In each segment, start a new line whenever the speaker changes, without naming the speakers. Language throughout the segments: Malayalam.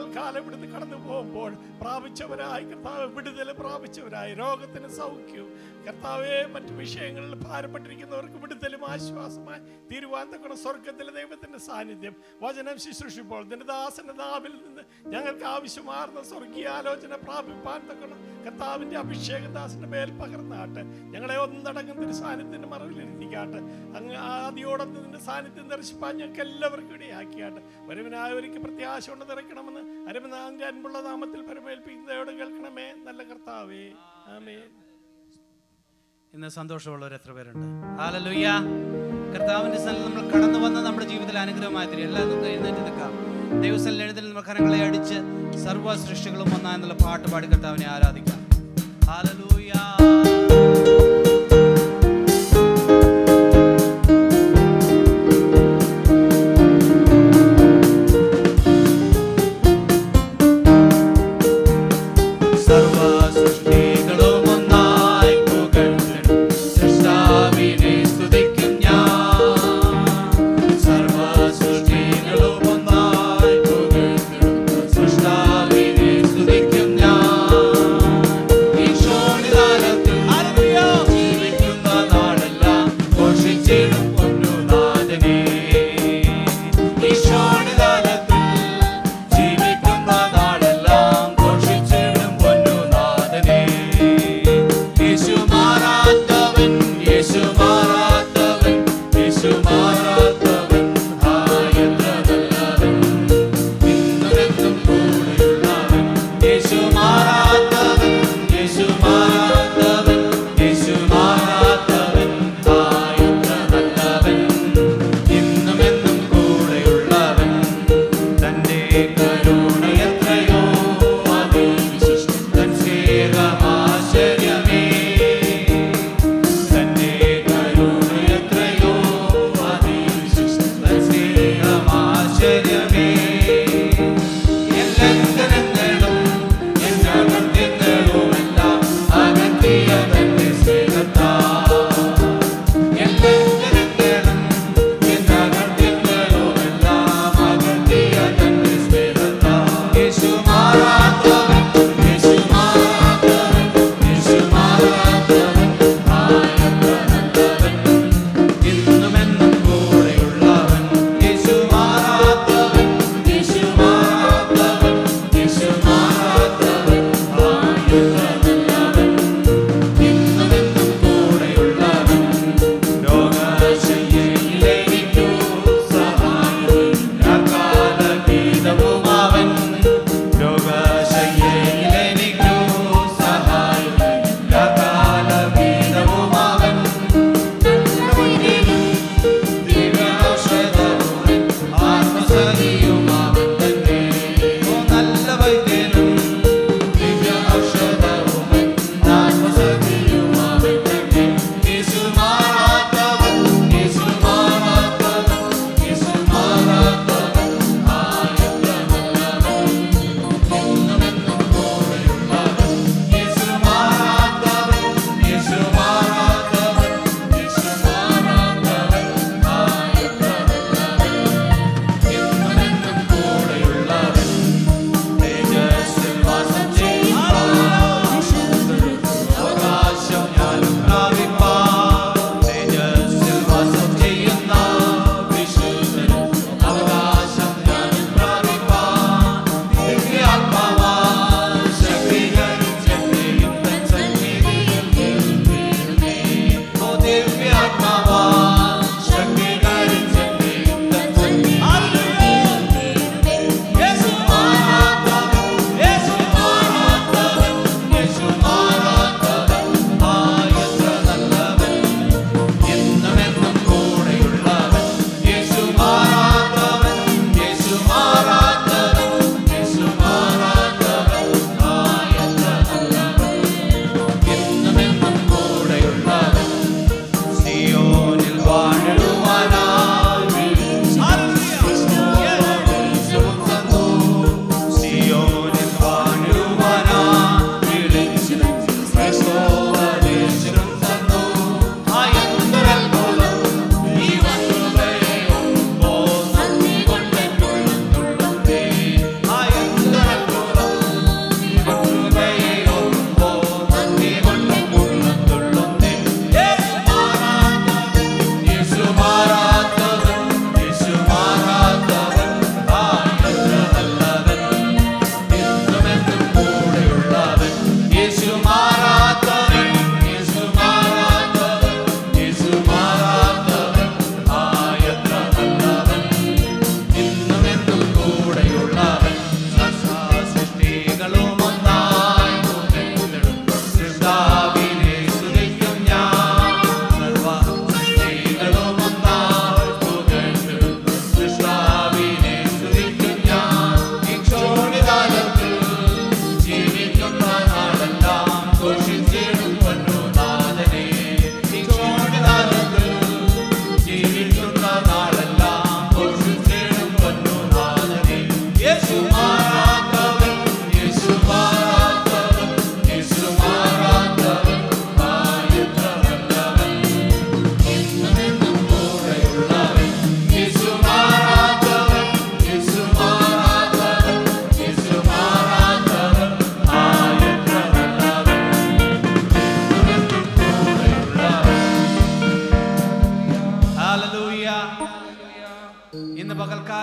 പകൽക്കാലം ഇവിടുന്ന് കടന്നു പോകുമ്പോൾ പ്രാപിച്ചവരായി കർത്താവ് വിടുതൽ പ്രാപിച്ചവരായി രോഗത്തിന് സൗഖ്യവും കർത്താവെ മറ്റു വിഷയങ്ങളിൽ ഭാരപ്പെട്ടിരിക്കുന്നവർക്ക് വിടുതലും ആശ്വാസമായി തീരുവാൻ തക്കണം സ്വർഗത്തിലെ ദൈവത്തിന്റെ സാന്നിധ്യം വചനം ശുശ്രൂഷിപ്പോൾ നിന്റെ ദാസന്റെ നാവിൽ നിന്ന് ഞങ്ങൾക്ക് ആവശ്യമാർന്ന സ്വർഗീയ ആലോചന പ്രാപിപ്പാൻ തക്കണം കർത്താവിന്റെ അഭിഷേകദാസന്റെ മേൽ പകർന്നാട്ട് ഞങ്ങളെ ഒന്നടങ്കം തിരു സാന്നിധ്യത്തിന്റെ മറവിലിരുത്തിക്കാട്ട് അങ്ങ് ആദ്യോടൊന്ന് നിന്റെ സാന്നിധ്യം ദർശിപ്പാൻ ഞങ്ങൾക്ക് എല്ലാവർക്കും ഇടയാക്കിയാട്ട് വരുവനായവർക്ക് പ്രത്യാശ കൊണ്ട് നിറയ്ക്കണമെന്ന് അരമനാഥന്റെ അൻപുള്ള നാമത്തിൽ പരമേൽപ്പിക്കുന്നതോട് കേൾക്കണമേ നല്ല കർത്താവേ ആമേൻ
ഇന്ന് സന്തോഷമുള്ളവർ എത്ര പേരുണ്ട് ഹാലലുയ്യ കർത്താവിന്റെ സ്ഥലം നമ്മൾ കടന്നു വന്ന നമ്മുടെ ജീവിതത്തിൽ അനുഗ്രഹമായി തീരും എല്ലാവർക്കും എഴുന്നേറ്റ് നിൽക്കാം ദൈവസ്ഥലിൽ എഴുതി നമ്മൾ കരങ്ങളെ അടിച്ച് സർവ്വ സൃഷ്ടികളും ഒന്നാ എന്നുള്ള പാട്ട് പാടി കർത്താവിനെ ആരാധിക്കാം ഹാലലൂയ സർവ്വ സൃഷ്ടികളും ഒന്നായി പുകഴ്ന്നിടും സൃഷ്ടാവിനെ സ്തുതിക്കും ഞാൻ സർവ്വ സൃഷ്ടികളും ഒന്നായി പുകഴ്ന്നിടും സൃഷ്ടാവിനെ സ്തുതിക്കും ഞാൻ ഈശോനിതാലത്തിൽ ജീവിക്കുന്ന നാടെല്ലാം ഘോഷിച്ചിടും പൊന്നുനാഥനെ ഈശോനിതാലത്തിൽ ജീവിക്കുന്ന നാടെല്ലാം ഘോഷിച്ചിടും പൊന്നുനാഥനെ യേശു മാറാത്തവൻ യേശു മാറാത്തവൻ യേശു മാറാത്തവൻ ആയത്രതല്ലവൻ ഇന്നുമെന്നും കൂടെയുള്ളവൻ യേശു മാറാത്തവൻ യേശു മാറാത്തവൻ യേശു മാറാത്തവൻ ആയത്രതല്ലവൻ ഇന്നുമെന്നും കൂടെയുള്ളവൻ തന്റെ കരുണയത്രയോ അതിവിശിഷ്ടം തൻ സ്നേഹമാശ്ചര്യമേ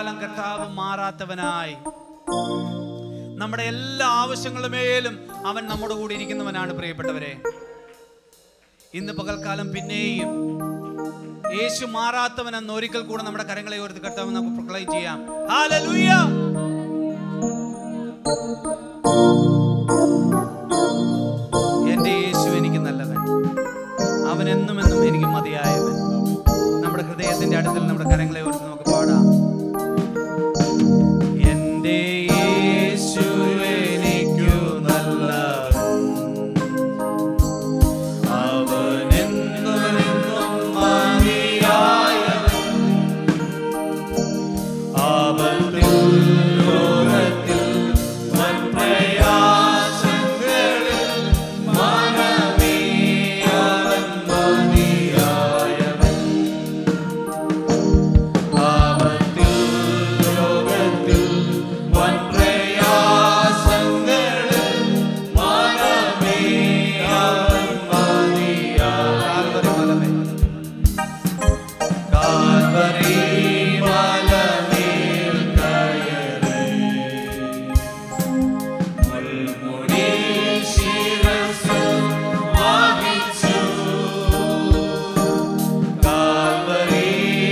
പകൽക്കാലം കർത്താവ് മാറാത്തവനായി നമ്മുടെ എല്ലാ ആവശ്യങ്ങളുമേലും അവൻ നമ്മുടെ കൂടെ ഇരിക്കുന്നവനാണ് പ്രിയപ്പെട്ടവരെ ഇന്ന് പകൽക്കാലം പിന്നെയും യേശു മാറാത്തവനെന്ന് ഒരിക്കൽ കൂടെ നമ്മുടെ കരങ്ങളെ ഓർത്ത് കർത്താവ് നമുക്ക് പ്രൊക്ലൈം ചെയ്യാം ഹല്ലേലൂയ എന്റെ യേശു എനിക്ക് നല്ലവൻ അവൻ എന്നും എന്നും എനിക്ക് മതിയായവൻ നമ്മുടെ ഹൃദയത്തിന്റെ അടുത്തിൽ നമ്മുടെ കരങ്ങളെ ഓർത്ത് നമുക്ക് പാടാം എന്റെ യേശു എനിക്കു നല്ലവൻ അവൻ എന്നും എന്നും മതിയായവൻ ആപത്തിൽ ലോകത്തിൽ വൻ പ്രയാസങ്ങളിൽ മനമേ അവൻ മതിയായവൻ ആപത്തിൽ ലോകത്തിൽ വൻ പ്രയാസങ്ങളിൽ മനമേ അവൻ മതിയായവൻ കാൽവരി മലമേൽ കയറി മുൾമുടി ശിരസിൽ വഹിച്ചു കാൽവരി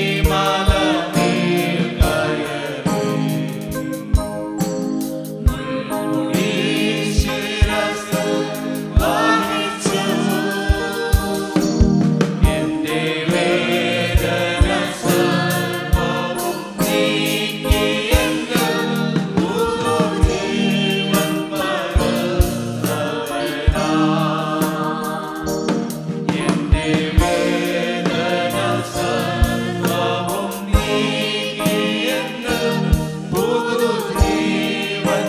മലമേൽ കയറി മുൾമുടി ശിരസിൽ വഹിച്ചു എന്റെ വേദന സർവ്വവും നീക്കിയെങ്കിൽ പുതുജീവൻ പകർന്നവനാ. എന്റെ വേദന സർവ്വവും നീക്കിയെങ്കിൽ പുതുജീവൻ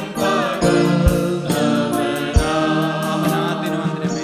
പകർന്നവനാ. അവനാദ്യനും അന്തിനുമേ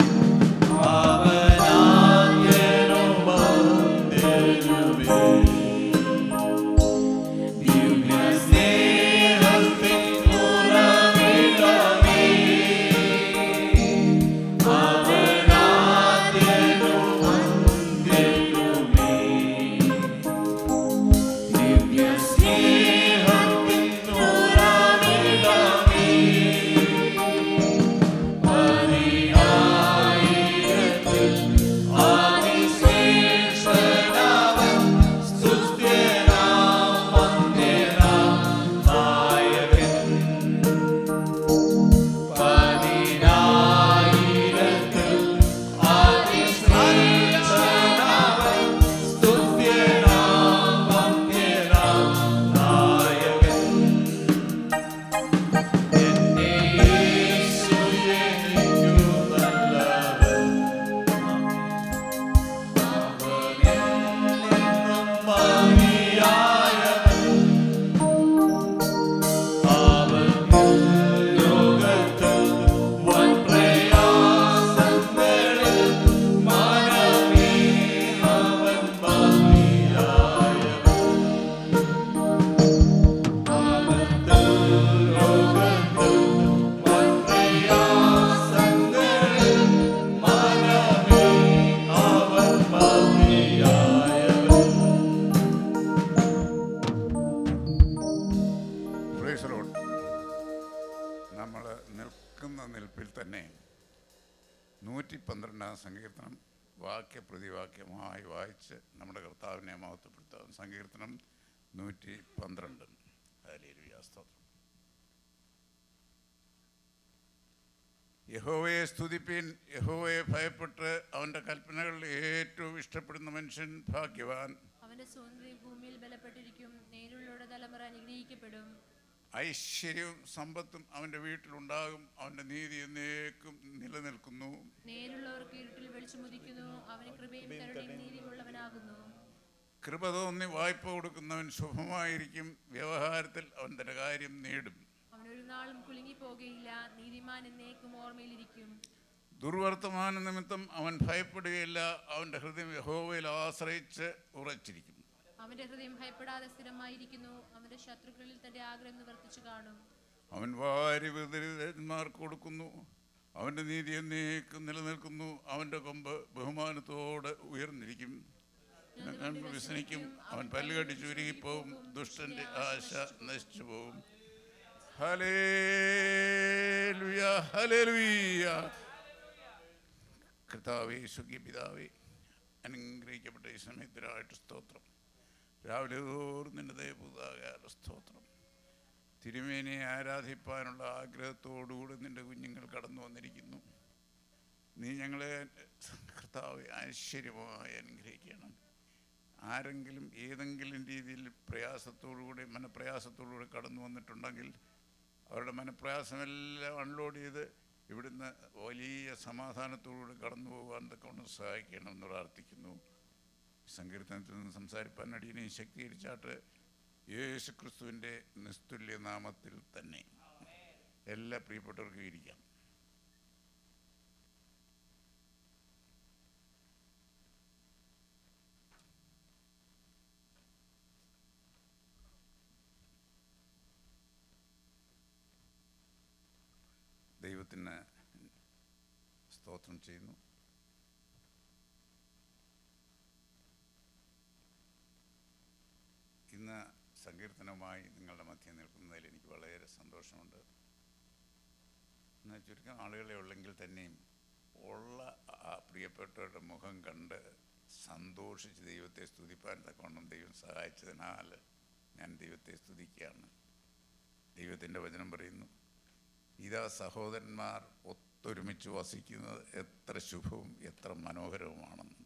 Praise the Lord. നമ്മൾ നിൽക്കുന്ന നിൽപ്പിൽ തന്നെ നൂറ്റി പന്ത്രണ്ടാം സങ്കീർത്തനം വാക്യപ്രതിവാക്യമായി വായിച്ച് നമ്മുടെ കർത്താവിനെ മഹത്വപ്പെടുത്താം സങ്കീർത്തനം നൂറ്റി പന്ത്രണ്ട് ഹല്ലേലൂയ, സ്തോത്രം യഹോവയെ സ്തുതിപ്പിൻ യഹോവയെ ഭയപ്പെട്ട് അവൻ്റെ കൽപ്പനകളിൽ ഏറ്റവും ഇഷ്ടപ്പെടുന്ന മനുഷ്യൻ ഭാഗ്യവാൻ
അവന്റെ സൗന്ദര്യം ഭൂമിയിൽ ബലപ്പെട്ടിരിക്കും നേരിലുള്ള തലമുറ അനുഗ്രഹിക്കപ്പെടും
ഐശ്വര്യവും സമ്പത്തും അവൻ്റെ വീട്ടിലുണ്ടാകും അവൻ്റെ നീതി എന്നേക്കും നിലനിൽക്കുന്നു
നേരുള്ളവർക്ക് ഇരുട്ടിൽ വെളിച്ചമുദിക്കുന്നു അവന് കൃപയും കരുണയും നീതിയുമുള്ളവനാകുന്നു
കൃപ തോന്നി വായ്പ കൊടുക്കുന്നവൻ ശുഭമായിരിക്കും വ്യവഹാരത്തിൽ അവൻ തന്റെ കാര്യം നേടും
അവൻ ഒരു നാളും കുലുങ്ങിപ്പോകുകയില്ല നീതിമാൻ എന്നേക്കും ഓർമ്മയിലിരിക്കും
ദുർവർത്തമാന നിമിത്തം അവൻ ഭയപ്പെടുകയില്ല അവൻ്റെ ഹൃദയം യഹോവയിൽ ആശ്രയിച്ച് ഉറച്ചിരിക്കും
അവന്റെ ഹൃദയം ഭയപ്പെടാതെ സ്ഥിരമായിരിക്കുന്നു അവന്റെ ശത്രുക്കളിൽ തന്റെ ആഗ്രഹം നിവർത്തിച്ചു കാണും
അവൻ വാരി വിതരിതന്മാർക്ക് കൊടുക്കുന്നു അവൻ്റെ നീതി എന്നേക്കും നിലനിൽക്കുന്നു അവൻ്റെ കൊമ്പ് ബഹുമാനത്തോടെ ഉയർന്നിരിക്കും ഞങ്ങൾ വ്യസനിക്കും അവൻ പല്ലുകടി ചുരുങ്ങിപ്പോവും ദുഷ്ടന്റെ ആശ നശിച്ചു പോവും ഹലേലുയ ഹലേലുയ കർത്താവേ സുഖി പിതാവേ അനുഗ്രഹിക്കപ്പെട്ട ഈ സമയത്തിനായിട്ട് സ്തോത്രം രാവിലെ തോറും നിന്റെ ദയപുതാകാല സ്തോത്രം തിരുമേനെ ആരാധിപ്പാനുള്ള ആഗ്രഹത്തോടുകൂടി നിന്റെ കുഞ്ഞുങ്ങൾ കടന്നു വന്നിരിക്കുന്നു നീ ഞങ്ങളെ കർത്താവ് ഐശ്വര്യമായി അനുഗ്രഹിക്കണം ആരെങ്കിലും ഏതെങ്കിലും രീതിയിൽ പ്രയാസത്തോടുകൂടി മനപ്രയാസത്തോടുകൂടി കടന്നു വന്നിട്ടുണ്ടെങ്കിൽ അവരുടെ മനപ്രയാസമെല്ലാം അൺലോഡ് ചെയ്ത് ഇവിടുന്ന് വലിയ സമാധാനത്തോടുകൂടി കടന്നു പോകാൻ തക്കവണ്ണം സഹായിക്കണമെന്ന് പ്രാർത്ഥിക്കുന്നു സങ്കീർത്തനത്തിൽ നിന്ന് സംസാരിപ്പാൻ അടിയനെ ശക്തീകരിച്ചാട്ട് യേശു ക്രിസ്തുവിൻ്റെ നിസ്തുല്യ നാമത്തിൽ തന്നെ എല്ലാ പ്രിയപ്പെട്ടവർക്കും ഇരിക്കാം ദൈവത്തിന് സ്തോത്രം ചെയ്യുന്നു ഇന്ന് സങ്കീർത്തനവുമായി നിങ്ങളുടെ മധ്യം നിൽക്കുന്നതിൽ എനിക്ക് വളരെ സന്തോഷമുണ്ട് എന്നാൽ ചുരുക്കം ആളുകളെ ഉള്ളെങ്കിൽ തന്നെയും ഉള്ള ആ പ്രിയപ്പെട്ടവരുടെ മുഖം കണ്ട് സന്തോഷിച്ച് ദൈവത്തെ സ്തുതിപ്പാൻ തക്കവണ്ണം ദൈവം സഹായിച്ചതിനാൽ ഞാൻ ദൈവത്തെ സ്തുതിക്കുകയാണ് ദൈവത്തിൻ്റെ വചനം പറയുന്നു ഇതാ സഹോദരന്മാർ ഒത്തൊരുമിച്ച് വസിക്കുന്നത് എത്ര ശുഭവും എത്ര മനോഹരവുമാണെന്ന്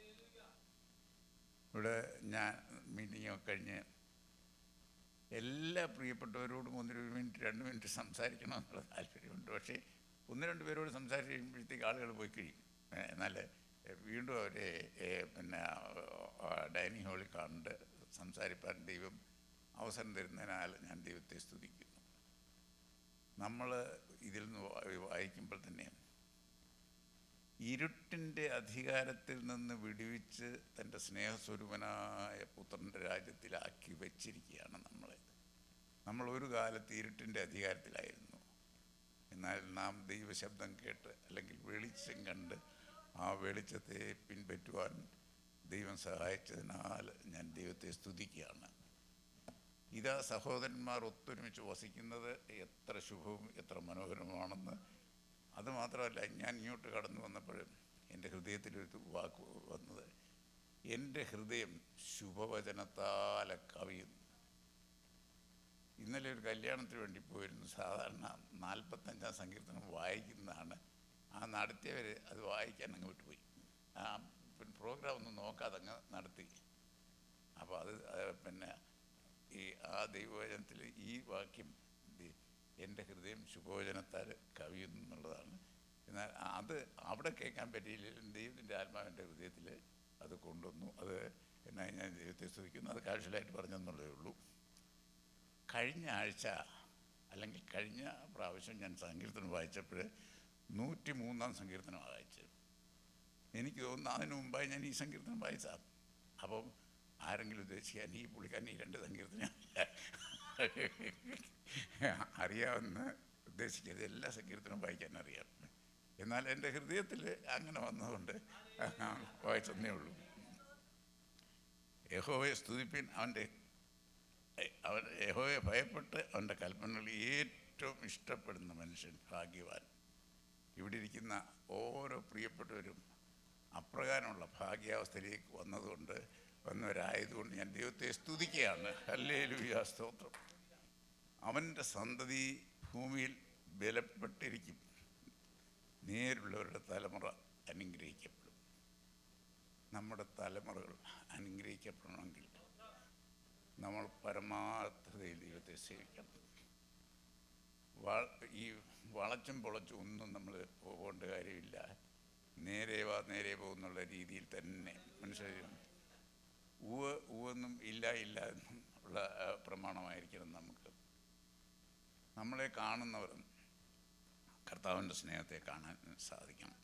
ഇവിടെ ഞാൻ മീറ്റിങ്ങൊക്കെ കഴിഞ്ഞ് എല്ലാ പ്രിയപ്പെട്ടവരോടും ഒന്ന് ഒരു മിനിറ്റ് രണ്ട് മിനിറ്റ് സംസാരിക്കണമെന്നുള്ള താല്പര്യമുണ്ട് പക്ഷേ ഒന്ന് രണ്ട് പേരോട് സംസാരിച്ച് കഴിയുമ്പോഴത്തേക്ക് ആളുകൾ പോയി കഴിയും ഏ, എന്നാൽ ഏ, വീണ്ടും അവരെ ഏ, പിന്നെ ഡൈനിങ് ഹാളിൽ കണ്ട് സംസാരിപ്പാൻ ദൈവം അവസരം തരുന്നതിനാൽ ഞാൻ ദൈവത്തെ സ്തുതിക്കുന്നു നമ്മൾ ഇതിൽ നിന്ന് വാ- വായിക്കുമ്പോൾ തന്നെ ഇരുട്ടിൻ്റെ അധികാരത്തിൽ നിന്ന് വിടുവിച്ച് തൻ്റെ സ്നേഹസ്വരൂപനായ പുത്രൻ്റെ രാജ്യത്തിലാക്കി വച്ചിരിക്കുകയാണ് നമ്മളെ നമ്മൾ ഒരു കാലത്ത് ഇരുട്ടിൻ്റെ അധികാരത്തിലായിരുന്നു എന്നാൽ നാം ദൈവശബ്ദം കേട്ട് അല്ലെങ്കിൽ വെളിച്ചം കണ്ട് ആ വെളിച്ചത്തെ പിൻപറ്റുവാൻ ദൈവം സഹായിച്ചതിനാൽ ഞാൻ ദൈവത്തെ സ്തുതിക്കുകയാണ് ഇതാ സഹോദരന്മാർ ഒത്തൊരുമിച്ച് വസിക്കുന്നത് എത്ര ശുഭവും എത്ര മനോഹരമാണെന്ന് അതുമാത്രമല്ല ഞാൻ ഇങ്ങോട്ട് കടന്നു വന്നപ്പോൾ എൻ്റെ ഹൃദയത്തിലൊരു വാക്ക് വന്നത് എൻ്റെ ഹൃദയം ശുഭവചനത്താല കവിയുന്നു ഇന്നലെ ഒരു കല്യാണത്തിന് വേണ്ടി പോയിരുന്നു സാധാരണ നാൽപ്പത്തഞ്ചാം സങ്കീർത്തനം വായിക്കുന്നതാണ് ആ നടത്തിയവർ അത് വായിക്കാൻ അങ്ങ് വിട്ടുപോയി ആ പിന്നെ പ്രോഗ്രാം ഒന്നും നോക്കാതെ അങ്ങ് നടത്തി അപ്പോൾ അത് ആ, പിന്നെ ഈ ആ ദൈവവചനത്തിൽ ഈ വാക്യം ദി- എൻ്റെ ഹൃദയം ശുഭോചനത്താൽ കവിയുന്നു എന്നുള്ളതാണ് എന്നാൽ അത് അവിടെ കേൾക്കാൻ പറ്റിയില്ലെങ്കിലും ദൈവത്തിൻ്റെ ആത്മാവിൻ്റെ ഹൃദയത്തിൽ അത് കൊണ്ടുവന്നു അത് എന്നാ ഞാൻ ദൈവത്തെ സ്തുതിക്കുന്നു അത് കാഷ്വലായിട്ട് പറഞ്ഞെന്നുള്ളതേ ഉള്ളൂ കഴിഞ്ഞ ആഴ്ച അല്ലെങ്കിൽ കഴിഞ്ഞ പ്രാവശ്യം ഞാൻ സങ്കീർത്തനം വായിച്ചപ്പോൾ നൂറ്റി മൂന്നാം സങ്കീർത്തനമാണ് വായിച്ചത് എനിക്ക് തോന്നുന്നു അതിന് മുമ്പായി ഞാൻ ഈ സങ്കീർത്തനം വായിച്ചാൽ അപ്പം ആരെങ്കിലും ഉദ്ദേശിക്കാൻ ഈ പുള്ളിക്കാരൻ ഈ രണ്ട് സങ്കീർത്തനം അറിയാവുന്ന ഉദ്ദേശിക്കരുത് എല്ലാ സങ്കീർത്തനവും വായിക്കാൻ അറിയാം എന്നാൽ എൻ്റെ ഹൃദയത്തിൽ അങ്ങനെ വന്നതുകൊണ്ട് വായിച്ചെന്നേ ഉള്ളൂ യഹോവയെ സ്തുതിപ്പിൻ അവൻ്റെ അവൻ യഹോവയെ ഭയപ്പെട്ട് അവൻ്റെ കൽപ്പനകൾ ഏറ്റവും ഇഷ്ടപ്പെടുന്ന മനുഷ്യൻ ഭാഗ്യവാൻ ഇവിടെ ഇരിക്കുന്ന ഓരോ പ്രിയപ്പെട്ടവരും അപ്രകാരമുള്ള ഭാഗ്യാവസ്ഥയിലേക്ക് വന്നതുകൊണ്ട് വന്നവരായതുകൊണ്ട് ഞാൻ ദൈവത്തെ സ്തുതിക്കുകയാണ് ഹല്ലേലൂയ സ്തോത്രം അവൻ്റെ സന്തതി ഭൂമിയിൽ ബലപ്പെട്ടിരിക്കും നേരുള്ളവരുടെ തലമുറ അനുഗ്രഹിക്കപ്പെടും നമ്മുടെ തലമുറകൾ അനുഗ്രഹിക്കപ്പെടണമെങ്കിൽ നമ്മൾ പരമാർത്ഥതയിൽ ദൈവത്തെ സേവിക്കണം വ- ഈ വളച്ചും പൊളച്ചും ഒന്നും നമ്മൾ പോകേണ്ട കാര്യമില്ല നേരെ വാ നേരെ പോകുന്നുള്ള രീതിയിൽ തന്നെ മനുഷ്യരും ഉവ ഉവെന്നും ഇല്ല ഇല്ല എന്നും ഉള്ള ആ, പ്രമാണമായിരിക്കണം നമുക്ക് നമ്മളെ കാണുന്നവർ കർത്താവിൻ്റെ സ്നേഹത്തെ കാണാൻ സാധിക്കണം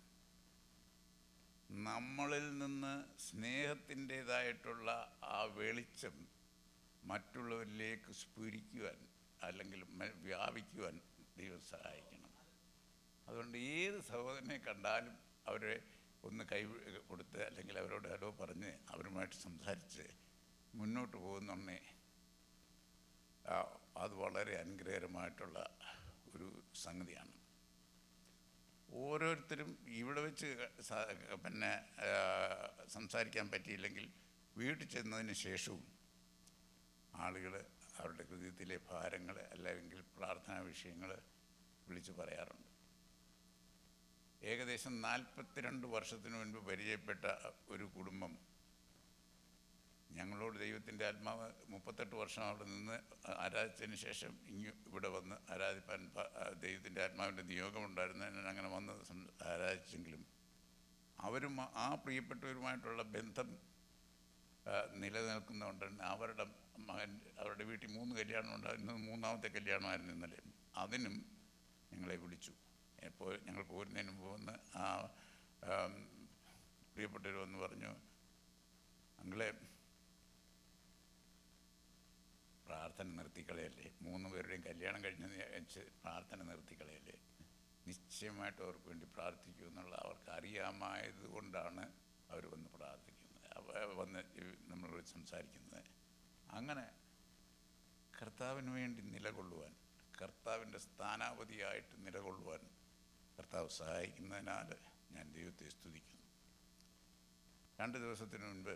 നമ്മളിൽ നിന്ന് സ്നേഹത്തിൻ്റേതായിട്ടുള്ള ആ വെളിച്ചം മറ്റുള്ളവരിലേക്ക് സ്ഫുരിക്കുവാൻ അല്ലെങ്കിൽ മ- വ്യാപിക്കുവാൻ ദൈവം സഹായിക്കണം അതുകൊണ്ട് ഏത് സഹോദരനെ കണ്ടാലും അവരെ ഒന്ന് കൈ കൊടുത്ത് അല്ലെങ്കിൽ അവരോട് ഹലോ പറഞ്ഞ് അവരുമായിട്ട് സംസാരിച്ച് മുന്നോട്ട് പോകുന്നുണ്ടേ ആ, അത് വളരെ അനുഗ്രഹകരമായിട്ടുള്ള ഒരു സംഗതിയാണ് ഓരോരുത്തരും ഇവിടെ വെച്ച് സ- പിന്നെ ആ, സംസാരിക്കാൻ പറ്റിയില്ലെങ്കിൽ വീട്ടിൽ ചെന്നതിന് ശേഷവും ആളുകൾ അവരുടെ ഹൃദയത്തിലെ ഭാരങ്ങൾ അല്ലെങ്കിൽ പ്രാർത്ഥനാ വിഷയങ്ങൾ വിളിച്ചു പറയാറുണ്ട് ഏകദേശം നാൽപ്പത്തിരണ്ട് വർഷത്തിന് മുൻപ് പരിചയപ്പെട്ട ഒരു കുടുംബം ഞങ്ങളോട് ദൈവത്തിൻ്റെ ആത്മാവ് മുപ്പത്തെട്ട് വർഷം അവിടെ നിന്ന് ആരാധിച്ചതിന് ശേഷം ഇങ്ങ് ഇവിടെ വന്ന് ആരാധിപ്പാൻ പ- ദൈവത്തിൻ്റെ ആത്മാവിൻ്റെ നിയോഗമുണ്ടായിരുന്നതിന് അങ്ങനെ വന്ന് സം- ആരാധിച്ചെങ്കിലും അവരും ആ- ആ പ്രിയപ്പെട്ടവരുമായിട്ടുള്ള ബന്ധം ആ, നിലനിൽക്കുന്നതുകൊണ്ട് തന്നെ അവരുടെ മകൻ അവരുടെ വീട്ടിൽ മൂന്ന് കല്യാണം ഉണ്ടായിരുന്നു മൂന്നാമത്തെ കല്യാണമായിരുന്നു ഇന്നലെ അതിനും ഞങ്ങളെ വിളിച്ചു എപ്പോൾ ഞങ്ങൾ പോരുന്നതിന് മുമ്പ് വന്ന് ആ ആം, പ്രിയപ്പെട്ടവർ വന്ന് പറഞ്ഞു അങ്ങളെ പ്രാർത്ഥന നിർത്തിക്കളയല്ലേ മൂന്ന് പേരുടെയും കല്യാണം കഴിഞ്ഞെന്ന് വെച്ച് പ്രാർത്ഥന നിർത്തിക്കളയല്ലേ നിശ്ചയമായിട്ട് അവർക്ക് വേണ്ടി പ്രാർത്ഥിക്കൂ എന്നുള്ള അവർക്ക് അറിയാമായത് കൊണ്ടാണ് അവർ വന്ന് പ്രാർത്ഥിക്കുന്നത് അവ- വന്ന് ഈ നമ്മളോട് സംസാരിക്കുന്നത് അങ്ങനെ കർത്താവിന് വേണ്ടി നിലകൊള്ളുവാൻ കർത്താവിൻ്റെ സ്ഥാനാപതിയായിട്ട് നിലകൊള്ളുവാൻ കർത്താവ് സഹായിക്കുന്നതിനാൽ ഞാൻ ദൈവത്തെ സ്തുതിക്കുന്നു രണ്ട് ദിവസത്തിന് മുൻപ്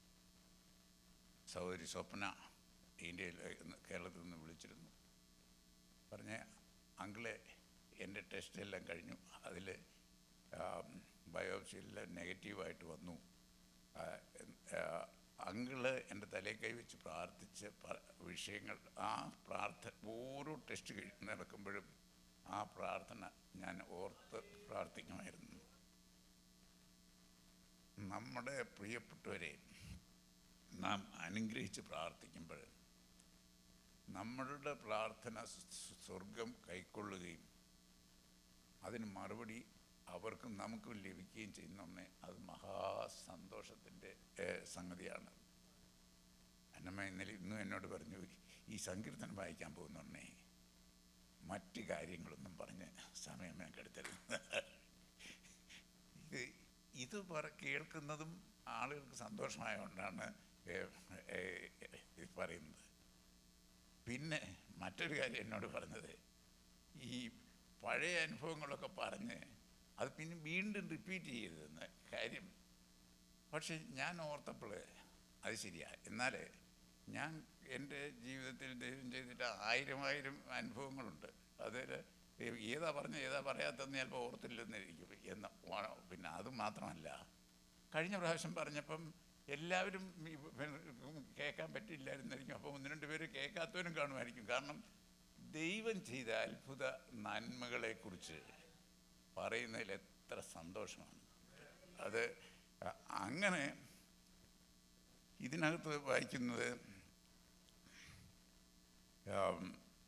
സഹോദരി സ്വപ്ന ഇന്ത്യയിൽ നിന്ന് കേരളത്തിൽ നിന്ന് വിളിച്ചിരുന്നു പറഞ്ഞ അങ്കിളെ എൻ്റെ ടെസ്റ്റ് എല്ലാം കഴിഞ്ഞു അതിൽ ബയോപ്സിയെല്ലാം നെഗറ്റീവായിട്ട് വന്നു ആ, ആ, അങ്കിള് എൻ്റെ തലയിൽ കൈവച്ച് പ്രാർത്ഥിച്ച് പ- വിഷയങ്ങൾ ആ പ്രാർത്ഥന ഓരോ ടെസ്റ്റ് കഴി നടക്കുമ്പോഴും ആ പ്രാർത്ഥന ഞാൻ ഓർത്ത് പ്രാർത്ഥിക്കുമായിരുന്നു നമ്മുടെ പ്രിയപ്പെട്ടവരെ നാം അനുഗ്രഹിച്ച് പ്രാർത്ഥിക്കുമ്പോൾ നമ്മളുടെ പ്രാർത്ഥന സ് സ്വർഗം കൈക്കൊള്ളുകയും അതിന് മറുപടി അവർക്കും നമുക്കും ലഭിക്കുകയും ചെയ്യുന്ന അത് മഹാസന്തോഷത്തിൻ്റെ ഏഹ്, സംഗതിയാണ് അന്നമ്മ ഇന്നലെ ഇന്നും എന്നോട് പറഞ്ഞു ഈ സങ്കീർത്തനം വായിക്കാൻ പോകുന്നുണ്ടേ മറ്റ് കാര്യങ്ങളൊന്നും പറഞ്ഞ് സമയം ഞാൻ കെടുത്തരുത് ഇത് ഇത് പറ കേൾക്കുന്നതും ആളുകൾക്ക് സന്തോഷമായതുകൊണ്ടാണ് ഏഹ്, ഏഹ്, ഇത് പറയുന്നത് പിന്നെ മറ്റൊരു കാര്യം എന്നോട് പറഞ്ഞത് ഈ പഴയ അനുഭവങ്ങളൊക്കെ പറഞ്ഞ് അത് പിന്നെ വീണ്ടും റിപ്പീറ്റ് ചെയ്യരുതെന്ന് കാര്യം പക്ഷെ ഞാൻ ഓർത്തപ്പോൾ അത് ശരിയാ എന്നാൽ ഞാൻ എൻ്റെ ജീവിതത്തിൽ ദൈവം ചെയ്തിട്ട് ആയിരം ആയിരം അനുഭവങ്ങളുണ്ട് അതിൽ ഏതാ പറഞ്ഞ ഏതാ പറയാത്തതെന്ന് ചിലപ്പോൾ ഓർത്തില്ലെന്നിരിക്കും എന്ന പിന്നെ അത് മാത്രമല്ല കഴിഞ്ഞ പ്രാവശ്യം പറഞ്ഞപ്പം എല്ലാവരും ഈ കേൾക്കാൻ പറ്റില്ലായിരുന്നായിരിക്കും അപ്പോൾ ഒന്ന് രണ്ട് പേര് കേൾക്കാത്തവരും കാണുമായിരിക്കും കാരണം ദൈവം ചെയ്ത അത്ഭുത നന്മകളെക്കുറിച്ച് പറയുന്നതിൽ എത്ര സന്തോഷമാണ് അത് അ- അങ്ങനെ ഇതിനകത്ത് വായിക്കുന്നത് ആം,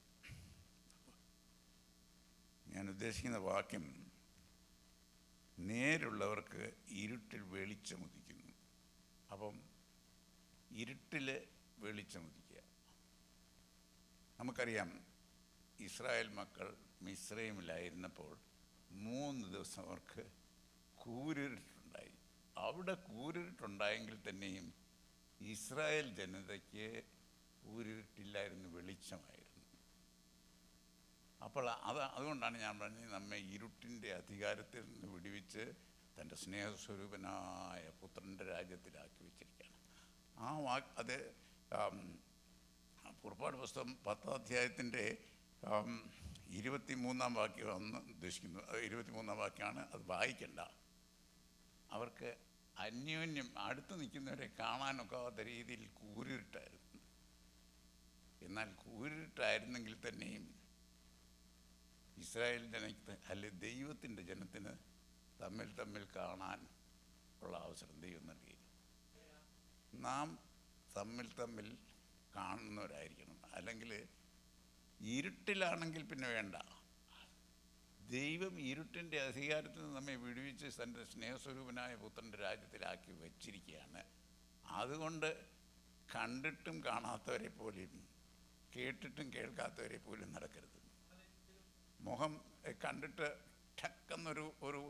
ഞാൻ ഉദ്ദേശിക്കുന്ന വാക്യം നേരുള്ളവർക്ക് ഇരുട്ടിൽ വെളിച്ചമുദിക്കുന്നു അപ്പം ഇരുട്ടിൽ വെളിച്ചമുദിക്കുക നമുക്കറിയാം ഇസ്രായേൽ മക്കൾ മിശ്രൈമിലായിരുന്നപ്പോൾ മൂന്ന് ദിവസം അവർക്ക് കൂരിരുട്ടുണ്ടായി അവിടെ കൂരിരുട്ടുണ്ടായെങ്കിൽ തന്നെയും ഇസ്രായേൽ ജനതയ്ക്ക് കൂരിരുട്ടില്ലായിരുന്നു വെളിച്ചമായിരുന്നു അപ്പോൾ അത് അതുകൊണ്ടാണ് ഞാൻ പറഞ്ഞത് നമ്മെ ഇരുട്ടിൻ്റെ അധികാരത്തിൽ നിന്ന് വിടുവിച്ച് തൻ്റെ സ്നേഹസ്വരൂപനായ പുത്രൻ്റെ രാജ്യത്തിലാക്കി വെച്ചിരിക്കുകയാണ് ആ വാക്ക് അത് ആം, പുറപ്പാട് പുസ്തകം പത്താം അധ്യായത്തിൻ്റെ ഇരുപത്തി മൂന്നാം വാക്യമാണെന്ന് ഉദ്ദേശിക്കുന്നു അത് ഇരുപത്തി മൂന്നാം വാക്യമാണ് അത് വായിക്കണ്ട അവർക്ക് അന്യോന്യം അടുത്ത് നിൽക്കുന്നവരെ കാണാനൊക്കാത്ത രീതിയിൽ കൂരിട്ടായിരുന്നു എന്നാൽ കൂരിട്ടായിരുന്നെങ്കിൽ തന്നെയും ഇസ്രായേൽ ജനത്തിന് അല്ലെ ദൈവത്തിൻ്റെ ജനത്തിന് തമ്മിൽ തമ്മിൽ കാണാൻ ഉള്ള അവസരം ദൈവം നൽകി നാം തമ്മിൽ തമ്മിൽ കാണുന്നവരായിരിക്കണം അല്ലെങ്കിൽ ഇരുട്ടിലാണെങ്കിൽ പിന്നെ വേണ്ട ദൈവം ഇരുട്ടിൻ്റെ അധികാരത്തിൽ നിന്ന് നമ്മെ വിടുവിച്ച് തൻ്റെ സ്നേഹസ്വരൂപനായ പുത്രൻ്റെ രാജ്യത്തിലാക്കി വച്ചിരിക്കുകയാണ് അതുകൊണ്ട് കണ്ടിട്ടും കാണാത്തവരെ പോലെയും കേട്ടിട്ടും കേൾക്കാത്തവരെ പോലും നടക്കരുത് മുഖം എ, കണ്ടിട്ട് ടക്കെന്നൊരു ഒരു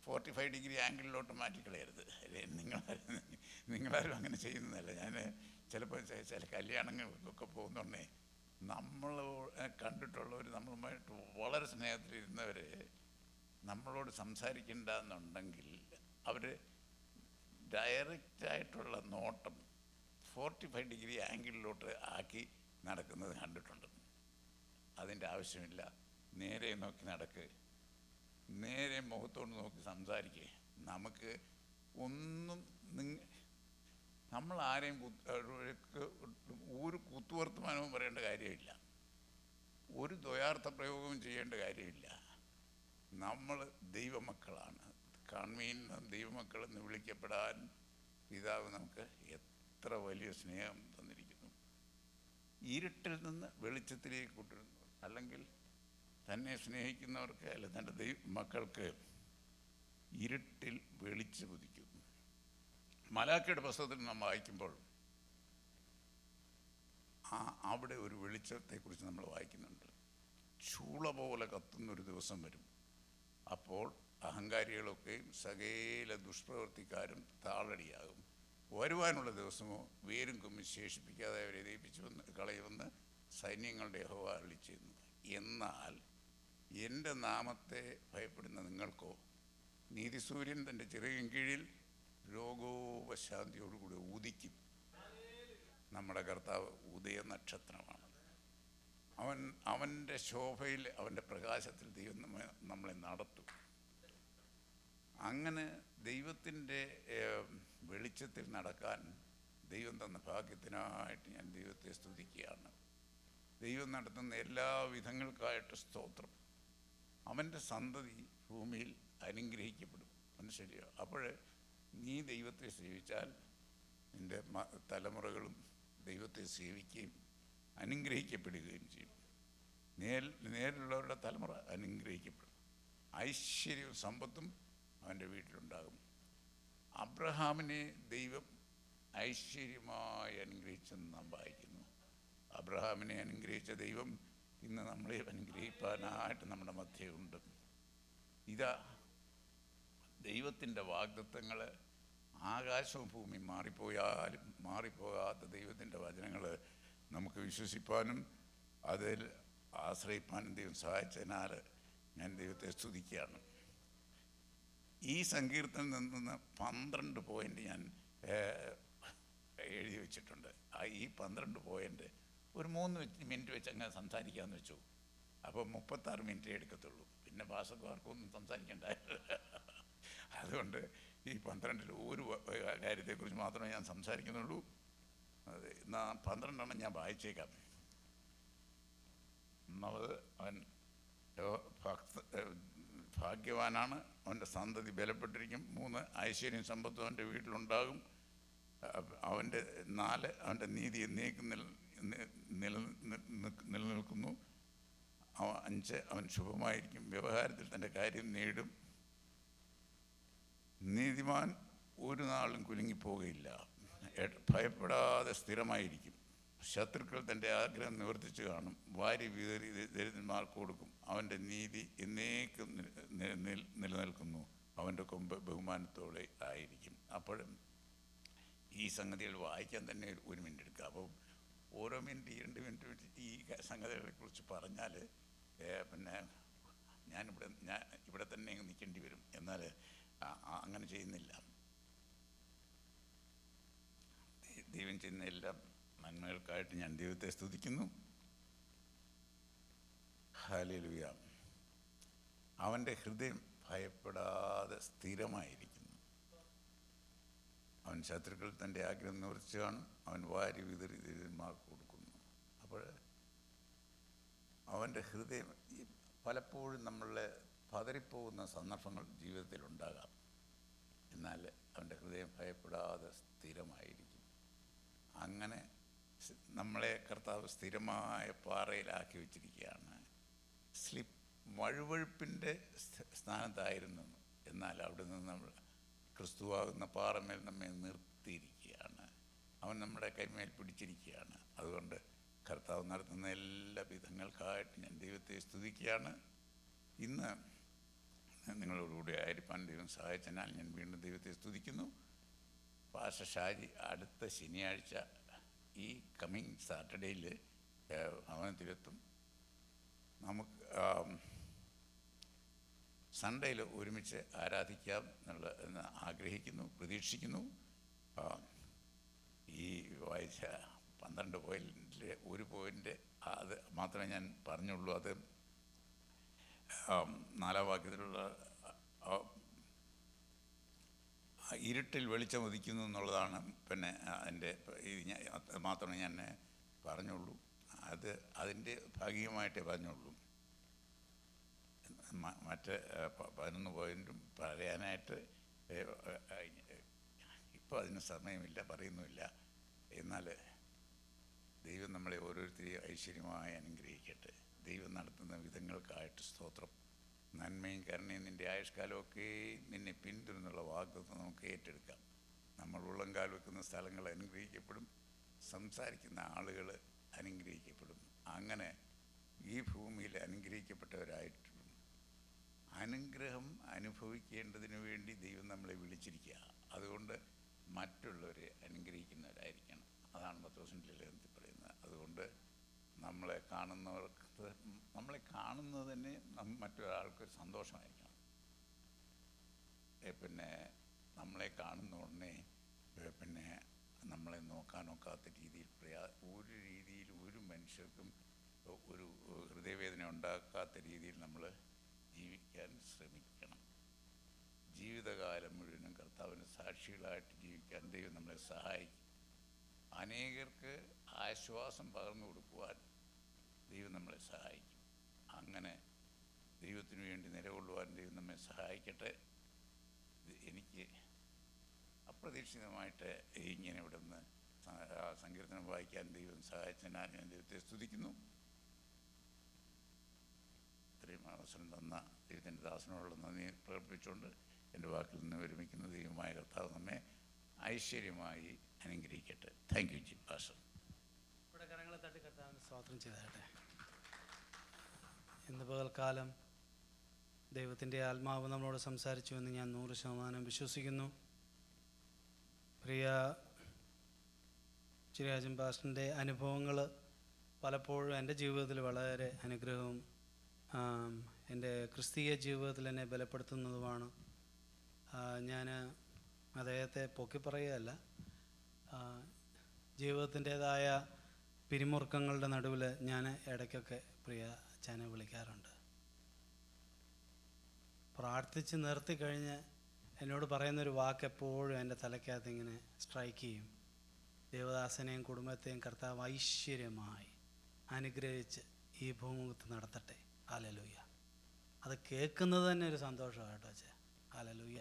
ഫോർട്ടി ഫൈവ് ഡിഗ്രി ആംഗിളിലോട്ട് മാറ്റിക്കളയരുത് അല്ലേ നിങ്ങൾ നിങ്ങളാരും അങ്ങനെ ചെയ്യുന്നതല്ല ഞാൻ ചിലപ്പോൾ ചെ- ചില കല്യാണങ്ങൾക്കൊക്കെ പോകുന്നുണ്ടേ നമ്മൾ കണ്ടിട്ടുള്ളവർ നമ്മളുമായിട്ട് വളരെ സ്നേഹത്തിലിരുന്നവർ നമ്മളോട് സംസാരിക്കണ്ട എന്നുണ്ടെങ്കിൽ അവർ ഡയറക്റ്റായിട്ടുള്ള നോട്ടം ഫോർട്ടി ഫൈവ് ഡിഗ്രി ആംഗിളിലോട്ട് ആക്കി നടക്കുന്നത് കണ്ടിട്ടുണ്ട് അതിൻ്റെ ആവശ്യമില്ല നേരെ നോക്കി നടക്ക് നേരെ മുഖത്തോട് നോക്കി സംസാരിക്കേ നമുക്ക് ഒന്നും നിങ്ങ നമ്മൾ ആരെയും കുത്ത്- അവർക്ക് ഒരു കുത്തുവർത്തമാനവും പറയേണ്ട കാര്യമില്ല ഒരു ദ്വയാർത്ഥ പ്രയോഗവും ചെയ്യേണ്ട കാര്യമില്ല നമ്മൾ ദൈവമക്കളാണ് കൺവീൻ ദൈവമക്കളെന്ന് വിളിക്കപ്പെടാൻ പിതാവ് നമുക്ക് എത്ര വലിയ സ്നേഹം തന്നിരിക്കുന്നു ഇരുട്ടിൽ നിന്ന് വെളിച്ചത്തിലേക്ക് കൊണ്ടുവരുന്നു അല്ലെങ്കിൽ തന്നെ സ്നേഹിക്കുന്നവർക്ക് അല്ല തൻ്റെ ദൈവ മക്കൾക്ക് ഇരുട്ടിൽ വെളിച്ചു കുതിക്കുന്നു മലാക്കയുടെ പുസ്തകത്തിൽ നാം വായിക്കുമ്പോൾ ആ അവിടെ ഒരു വെളിച്ചത്തെക്കുറിച്ച് നമ്മൾ വായിക്കുന്നുണ്ട് ചൂള പോലെ കത്തുന്നൊരു ദിവസം വരും അപ്പോൾ അഹങ്കാരികളൊക്കെയും സകല ദുഷ്പ്രവർത്തിക്കാരും താളടിയാകും വരുവാനുള്ള ദിവസമോ വേരും കുമ്മി ശേഷിപ്പിക്കാതെ അവരെ ദയിപ്പിച്ചുവെന്ന് കളയുമെന്ന് സൈന്യങ്ങളുടെ യഹോവ അരുളി ചെയ്യുന്നു എന്നാൽ എൻ്റെ നാമത്തെ ഭയപ്പെടുന്ന നിങ്ങൾക്കോ നീതിസൂര്യൻ തൻ്റെ ചിറകിൻ കീഴിൽ രോഗോപശാന്തിയോടുകൂടി ഉദിക്കും നമ്മുടെ കർത്താവ് ഉദയ നക്ഷത്രമാണ് അവൻ അവൻ്റെ ശോഭയിൽ അവൻ്റെ പ്രകാശത്തിൽ ദൈവം നമ്മെ നമ്മളെ നടത്തും അങ്ങനെ ദൈവത്തിൻ്റെ ഏഹ്, വെളിച്ചത്തിൽ നടക്കാൻ ദൈവം തന്ന ഭാഗ്യത്തിനായിട്ട് ഞാൻ ദൈവത്തെ സ്തുതിക്കുകയാണ് ദൈവം നടത്തുന്ന എല്ലാ വിധങ്ങൾക്കായിട്ട് സ്തോത്രം അവൻ്റെ സന്തതി ഭൂമിയിൽ അനുഗ്രഹിക്കപ്പെടും മനസ്സിലായോ അപ്പോൾ നീ ദൈവത്തെ സേവിച്ചാൽ നിൻ്റെ മ- തലമുറകളും ദൈവത്തെ സേവിക്കുകയും അനുഗ്രഹിക്കപ്പെടുകയും ചെയ്യും നേൽ നേരിലുള്ളവരുടെ തലമുറ അനുഗ്രഹിക്കപ്പെടും ഐശ്വര്യവും സമ്പത്തും അവൻ്റെ വീട്ടിലുണ്ടാകും അബ്രഹാമിനെ ദൈവം ഐശ്വര്യമായി അനുഗ്രഹിച്ചെന്ന് നാം വായിക്കുന്നു അബ്രഹാമിനെ അനുഗ്രഹിച്ച ദൈവം ഇന്ന് നമ്മളെ അനുഗ്രഹിക്കാനായിട്ട് നമ്മുടെ മധ്യേ ഉണ്ട് ഇതാ ദൈവത്തിൻ്റെ വാഗ്ദത്തങ്ങൾ ആകാശവും ഭൂമി മാറിപ്പോയാലും മാറിപ്പോകാത്ത ദൈവത്തിൻ്റെ വചനങ്ങൾ നമുക്ക് വിശ്വസിപ്പാനും അതിൽ ആശ്രയിപ്പാനും ദൈവം സഹായിച്ചതിനാൽ ഞാൻ ദൈവത്തെ സ്തുതിക്കുകയാണ് ഈ സങ്കീർത്തനിൽ നിന്ന് പന്ത്രണ്ട് പോയിന്റ് ഞാൻ ഏഹ്, എഴുതി വെച്ചിട്ടുണ്ട് ആ ഈ പന്ത്രണ്ട് പോയിന്റ് ഒരു മൂന്ന് വെച്ച് മിനിറ്റ് വെച്ച് അങ്ങ് സംസാരിക്കാമെന്ന് വെച്ചു അപ്പോൾ മുപ്പത്താറ് മിനിറ്റേ എടുക്കത്തുള്ളൂ പിന്നെ ഭാഷക്കാർക്കൊന്നും സംസാരിക്കണ്ട അതുകൊണ്ട് ഈ പന്ത്രണ്ടിൽ ഒരു വ- കാര്യത്തെക്കുറിച്ച് മാത്രമേ ഞാൻ സംസാരിക്കുന്നുള്ളൂ അത് എന്നാ പന്ത്രണ്ടെണ്ണം ഞാൻ വായിച്ചേക്കാം ഒന്നാമത് അവൻ യോ- ഭക്ത ഏഹ് ഭാഗ്യവാനാണ് അവൻ്റെ സന്തതി ബലപ്പെട്ടിരിക്കും മൂന്ന് ഐശ്വര്യം സമ്പത്തും അവൻ്റെ വീട്ടിലുണ്ടാകും അഹ് അവൻ്റെ നാല് അവൻ്റെ നീതി എന്നേക്കും നിൽ നി- നില നി- നിലനിൽക്കുന്നു അവ അഞ്ച് അവൻ ശുഭമായിരിക്കും വ്യവഹാരത്തിൽ തൻ്റെ കാര്യം നേടും നീതിമാൻ ഒരു നാളും കുലുങ്ങിപ്പോകുകയില്ല എ- ഭയപ്പെടാതെ സ്ഥിരമായിരിക്കും ശത്രുക്കൾ തൻ്റെ ആഗ്രഹം നിവർത്തിച്ചു കാണും വാരി വിതറി ദരിദ്രന്മാർക്ക് കൊടുക്കും അവൻ്റെ നീതി എന്നേക്കും നി- നി- നിൽ- നിലനിൽക്കുന്നു അവൻ്റെ കൊമ്പ് ബഹുമാനത്തോടെ ആയിരിക്കും അപ്പോഴും ഈ സംഗതികൾ വായിക്കാൻ തന്നെ ഒരു- ഒരു മിനിറ്റ് എടുക്കുക അപ്പോൾ ഓരോ മിനിറ്റ് ഈ രണ്ട് മിനിറ്റ് വെച്ച് ഈ ക- സംഗതികളെക്കുറിച്ച് പറഞ്ഞാൽ പിന്നെ ഞാനിവിടെ ഞാൻ ഇവിടെ തന്നെ അങ്ങ് നിൽക്കേണ്ടി വരും എന്നാൽ ആ- ആ- അങ്ങനെ ചെയ്യുന്നില്ല ദൈ- ദൈവം ചെയ്യുന്ന എല്ലാ നന്മകൾക്കായിട്ട് ഞാൻ ദൈവത്തെ സ്തുതിക്കുന്നു ഹാലലുയ അവൻ്റെ ഹൃദയം ഭയപ്പെടാതെ സ്ഥിരമായിരിക്കുന്നു അവൻ ശത്രുക്കൾ തൻ്റെ ആഗ്രഹം നിവർത്തിച്ചു കാണും അവൻ വാരി വിതറി ദരിദ്രന്മാർക്ക് കൊടുക്കുന്നു അപ്പോൾ അവൻ്റെ ഹൃദയം ഈ പലപ്പോഴും നമ്മളെ പതറിപ്പോകുന്ന സന്ദർഭങ്ങൾ ജീവിതത്തിൽ ഉണ്ടാകാം എന്നാൽ അവൻ്റെ ഹൃദയം ഭയപ്പെടാതെ സ്ഥിരമായിരിക്കും അങ്ങനെ സ് നമ്മളെ കർത്താവ് സ്ഥിരമായ പാറയിലാക്കി വെച്ചിരിക്കുകയാണ് സ്ലിപ്പ് വഴുവഴുപ്പിൻ്റെ സ്ഥ- സ്ഥാനത്തായിരുന്നു എന്നാൽ അവിടെ നിന്ന് നമ്മൾ ക്രിസ്തുവാകുന്ന പാറമേൽ നമ്മെ നിർത്തിയിരിക്കുകയാണ് അവൻ നമ്മുടെ കൈമേൽ പിടിച്ചിരിക്കുകയാണ് അതുകൊണ്ട് കർത്താവ് നടത്തുന്ന എല്ലാ വിധങ്ങൾക്കായിട്ട് ഞാൻ ദൈവത്തെ സ്തുതിക്കുകയാണ് ഇന്ന് നിങ്ങളോടുകൂടി ആയിരിക്കാൻ ദൈവം സഹായിച്ചതിനാൽ ഞാൻ വീണ്ടും ദൈവത്തെ സ്തുതിക്കുന്നു പാഷ ഷാജി അടുത്ത ശനിയാഴ്ച ഈ കമ്മിങ് സാറ്റർഡേയിൽ ഭവനത്തിലെത്തും നമുക്ക് സൺഡേയിൽ ഒരുമിച്ച് ആരാധിക്കാം എന്നുള്ള എന്ന് ആഗ്രഹിക്കുന്നു പ്രതീക്ഷിക്കുന്നു ആ, ഈ വായിച്ച പന്ത്രണ്ട് പോയിൻറ്റിൽ ഒരു പോയിൻ്റ് അത് മാത്രമേ ഞാൻ പറഞ്ഞുള്ളൂ അത് ആം, നാലാം വാക്യത്തിലുള്ള ആ, ആ, ഇരുട്ടിൽ വെളിച്ചം ഉദിക്കുന്നു എന്നുള്ളതാണ് പിന്നെ അതിൻ്റെ ഇത് ഞാൻ അത് മാത്രമേ ഞാൻ പറഞ്ഞുള്ളൂ അത് അതിൻ്റെ ഭാഗികമായിട്ടേ പറഞ്ഞുള്ളൂ മ- മറ്റ് ഏഹ്, പ- പതിനൊന്ന് പോയിൻറ്റും പറയാനായിട്ട് ഇപ്പോൾ അതിന് സമയമില്ല പറയുന്നുമില്ല എന്നാൽ ദൈവം നമ്മളെ ഓരോരുത്തരെയും ഐശ്വര്യമായി അനുഗ്രഹിക്കട്ടെ ദൈവം നടത്തുന്ന വിധങ്ങൾക്കായിട്ട് സ്തോത്രം നന്മയും കരുണയും നിൻ്റെ ആയുഷ്കാലമൊക്കെ നിന്നെ പിന്തുടർന്നുള്ള വാഗ്ദത്വം നമുക്ക് ഏറ്റെടുക്കാം നമ്മൾ ഉള്ളം കാൽ വെക്കുന്ന സ്ഥലങ്ങൾ അനുഗ്രഹിക്കപ്പെടും സംസാരിക്കുന്ന ആളുകൾ അനുഗ്രഹിക്കപ്പെടും അങ്ങനെ ഈ ഭൂമിയിൽ അനുഗ്രഹിക്കപ്പെട്ടവരായിട്ടും അനുഗ്രഹം അനുഭവിക്കേണ്ടതിന് വേണ്ടി ദൈവം നമ്മളെ വിളിച്ചിരിക്കുക അതുകൊണ്ട് മറ്റുള്ളവരെ അനുഗ്രഹിക്കുന്നവരായിരിക്കണം അതാണ് പത്തോസിൻ്റെ ലേഖനത്തിൽ പറയുന്നത് അതുകൊണ്ട് നമ്മളെ കാണുന്നവർക്ക് നമ്മളെ കാണുന്നത് തന്നെ നം- മറ്റൊരാൾക്ക് ഒരു സന്തോഷമായിരിക്കണം ഏ, പിന്നെ നമ്മളെ കാണുന്ന ഉടനെ ഏ, പിന്നെ നമ്മളെ നോക്കാനൊക്കാത്ത രീതിയിൽ പ്രയാ ഒരു രീതിയിൽ ഒരു മനുഷ്യർക്കും ഒ- ഒരു ഹൃദയവേദന ഉണ്ടാക്കാത്ത രീതിയിൽ നമ്മൾ ജീവിക്കാൻ ശ്രമിക്കണം ജീവിതകാലം മുഴുവനും കർത്താവിന് സാക്ഷികളായിട്ട് ജീവിക്കാൻ ദൈവം നമ്മളെ സഹായിക്കും അനേകർക്ക് ആശ്വാസം പകർന്നു കൊടുക്കുവാൻ ദൈവം നമ്മളെ സഹായിക്കും അങ്ങനെ ദൈവത്തിന് വേണ്ടി നിലകൊള്ളുവാൻ ദൈവം നമ്മെ സഹായിക്കട്ടെ ഇത് എനിക്ക് അപ്രതീക്ഷിതമായിട്ട് ഇങ്ങനെ ഇവിടെ നിന്ന് സങ്കീർത്തനം വായിക്കാൻ ദൈവം സഹായിച്ചതിനാൽ ഞാൻ ദൈവത്തെ സ്തുതിക്കുന്നു ഇത്രയും അവസരം തന്ന ദൈവത്തിൻ്റെ ദാസനോടുള്ള നന്ദി പ്രകടിപ്പിച്ചുകൊണ്ട് എൻ്റെ വാക്കിൽ നിന്ന് വിരമിക്കുന്ന ദൈവമായ കർത്താവ് നമ്മെ ഐശ്വര്യമായി അനുഗ്രഹിക്കട്ടെ താങ്ക് യു ജി പാസ്റ്റർ
ഇവിടെ കരങ്ങളെ തട്ടി കർത്താവിന് സ്വാതന്ത്ര്യം ചെയ്താട്ടെ ഇന്ന് പകൽക്കാലം ദൈവത്തിൻ്റെ ആത്മാവ് നമ്മളോട് സംസാരിച്ചു എന്ന് ഞാൻ നൂറ് ശതമാനം വിശ്വസിക്കുന്നു പ്രിയ ചിരാജൻ പാസ്റ്ററിൻ്റെ അനുഭവങ്ങൾ പലപ്പോഴും എൻ്റെ ജീവിതത്തിൽ വളരെ അനുഗ്രഹവും ആം, എൻ്റെ ക്രിസ്തീയ ജീവിതത്തിൽ എന്നെ ബലപ്പെടുത്തുന്നതുമാണ് ഞാൻ അദ്ദേഹത്തെ പൊക്കി പറയുകയല്ല ആ, ജീവിതത്തിൻ്റേതായ പിരിമുറുക്കങ്ങളുടെ നടുവിൽ ഞാൻ ഇടയ്ക്കൊക്കെ പ്രിയ അച്ഛനെ വിളിക്കാറുണ്ട് പ്രാർത്ഥിച്ച് നിർത്തിക്കഴിഞ്ഞ് എന്നോട് പറയുന്നൊരു വാക്ക് എപ്പോഴും എൻ്റെ തലയ്ക്കകത്ത് ഇങ്ങനെ സ്ട്രൈക്ക് ചെയ്യും ദേവദാസനെയും കുടുംബത്തെയും കർത്താവ് ഐശ്വര്യമായി അനുഗ്രഹിച്ച് ഈ ഭൂമുഖത്ത് നടത്തട്ടെ ആലലൂയ അത് കേൾക്കുന്നത് തന്നെ ഒരു സന്തോഷമാണ് കേട്ടോ അച്ഛാ ആലലൂയ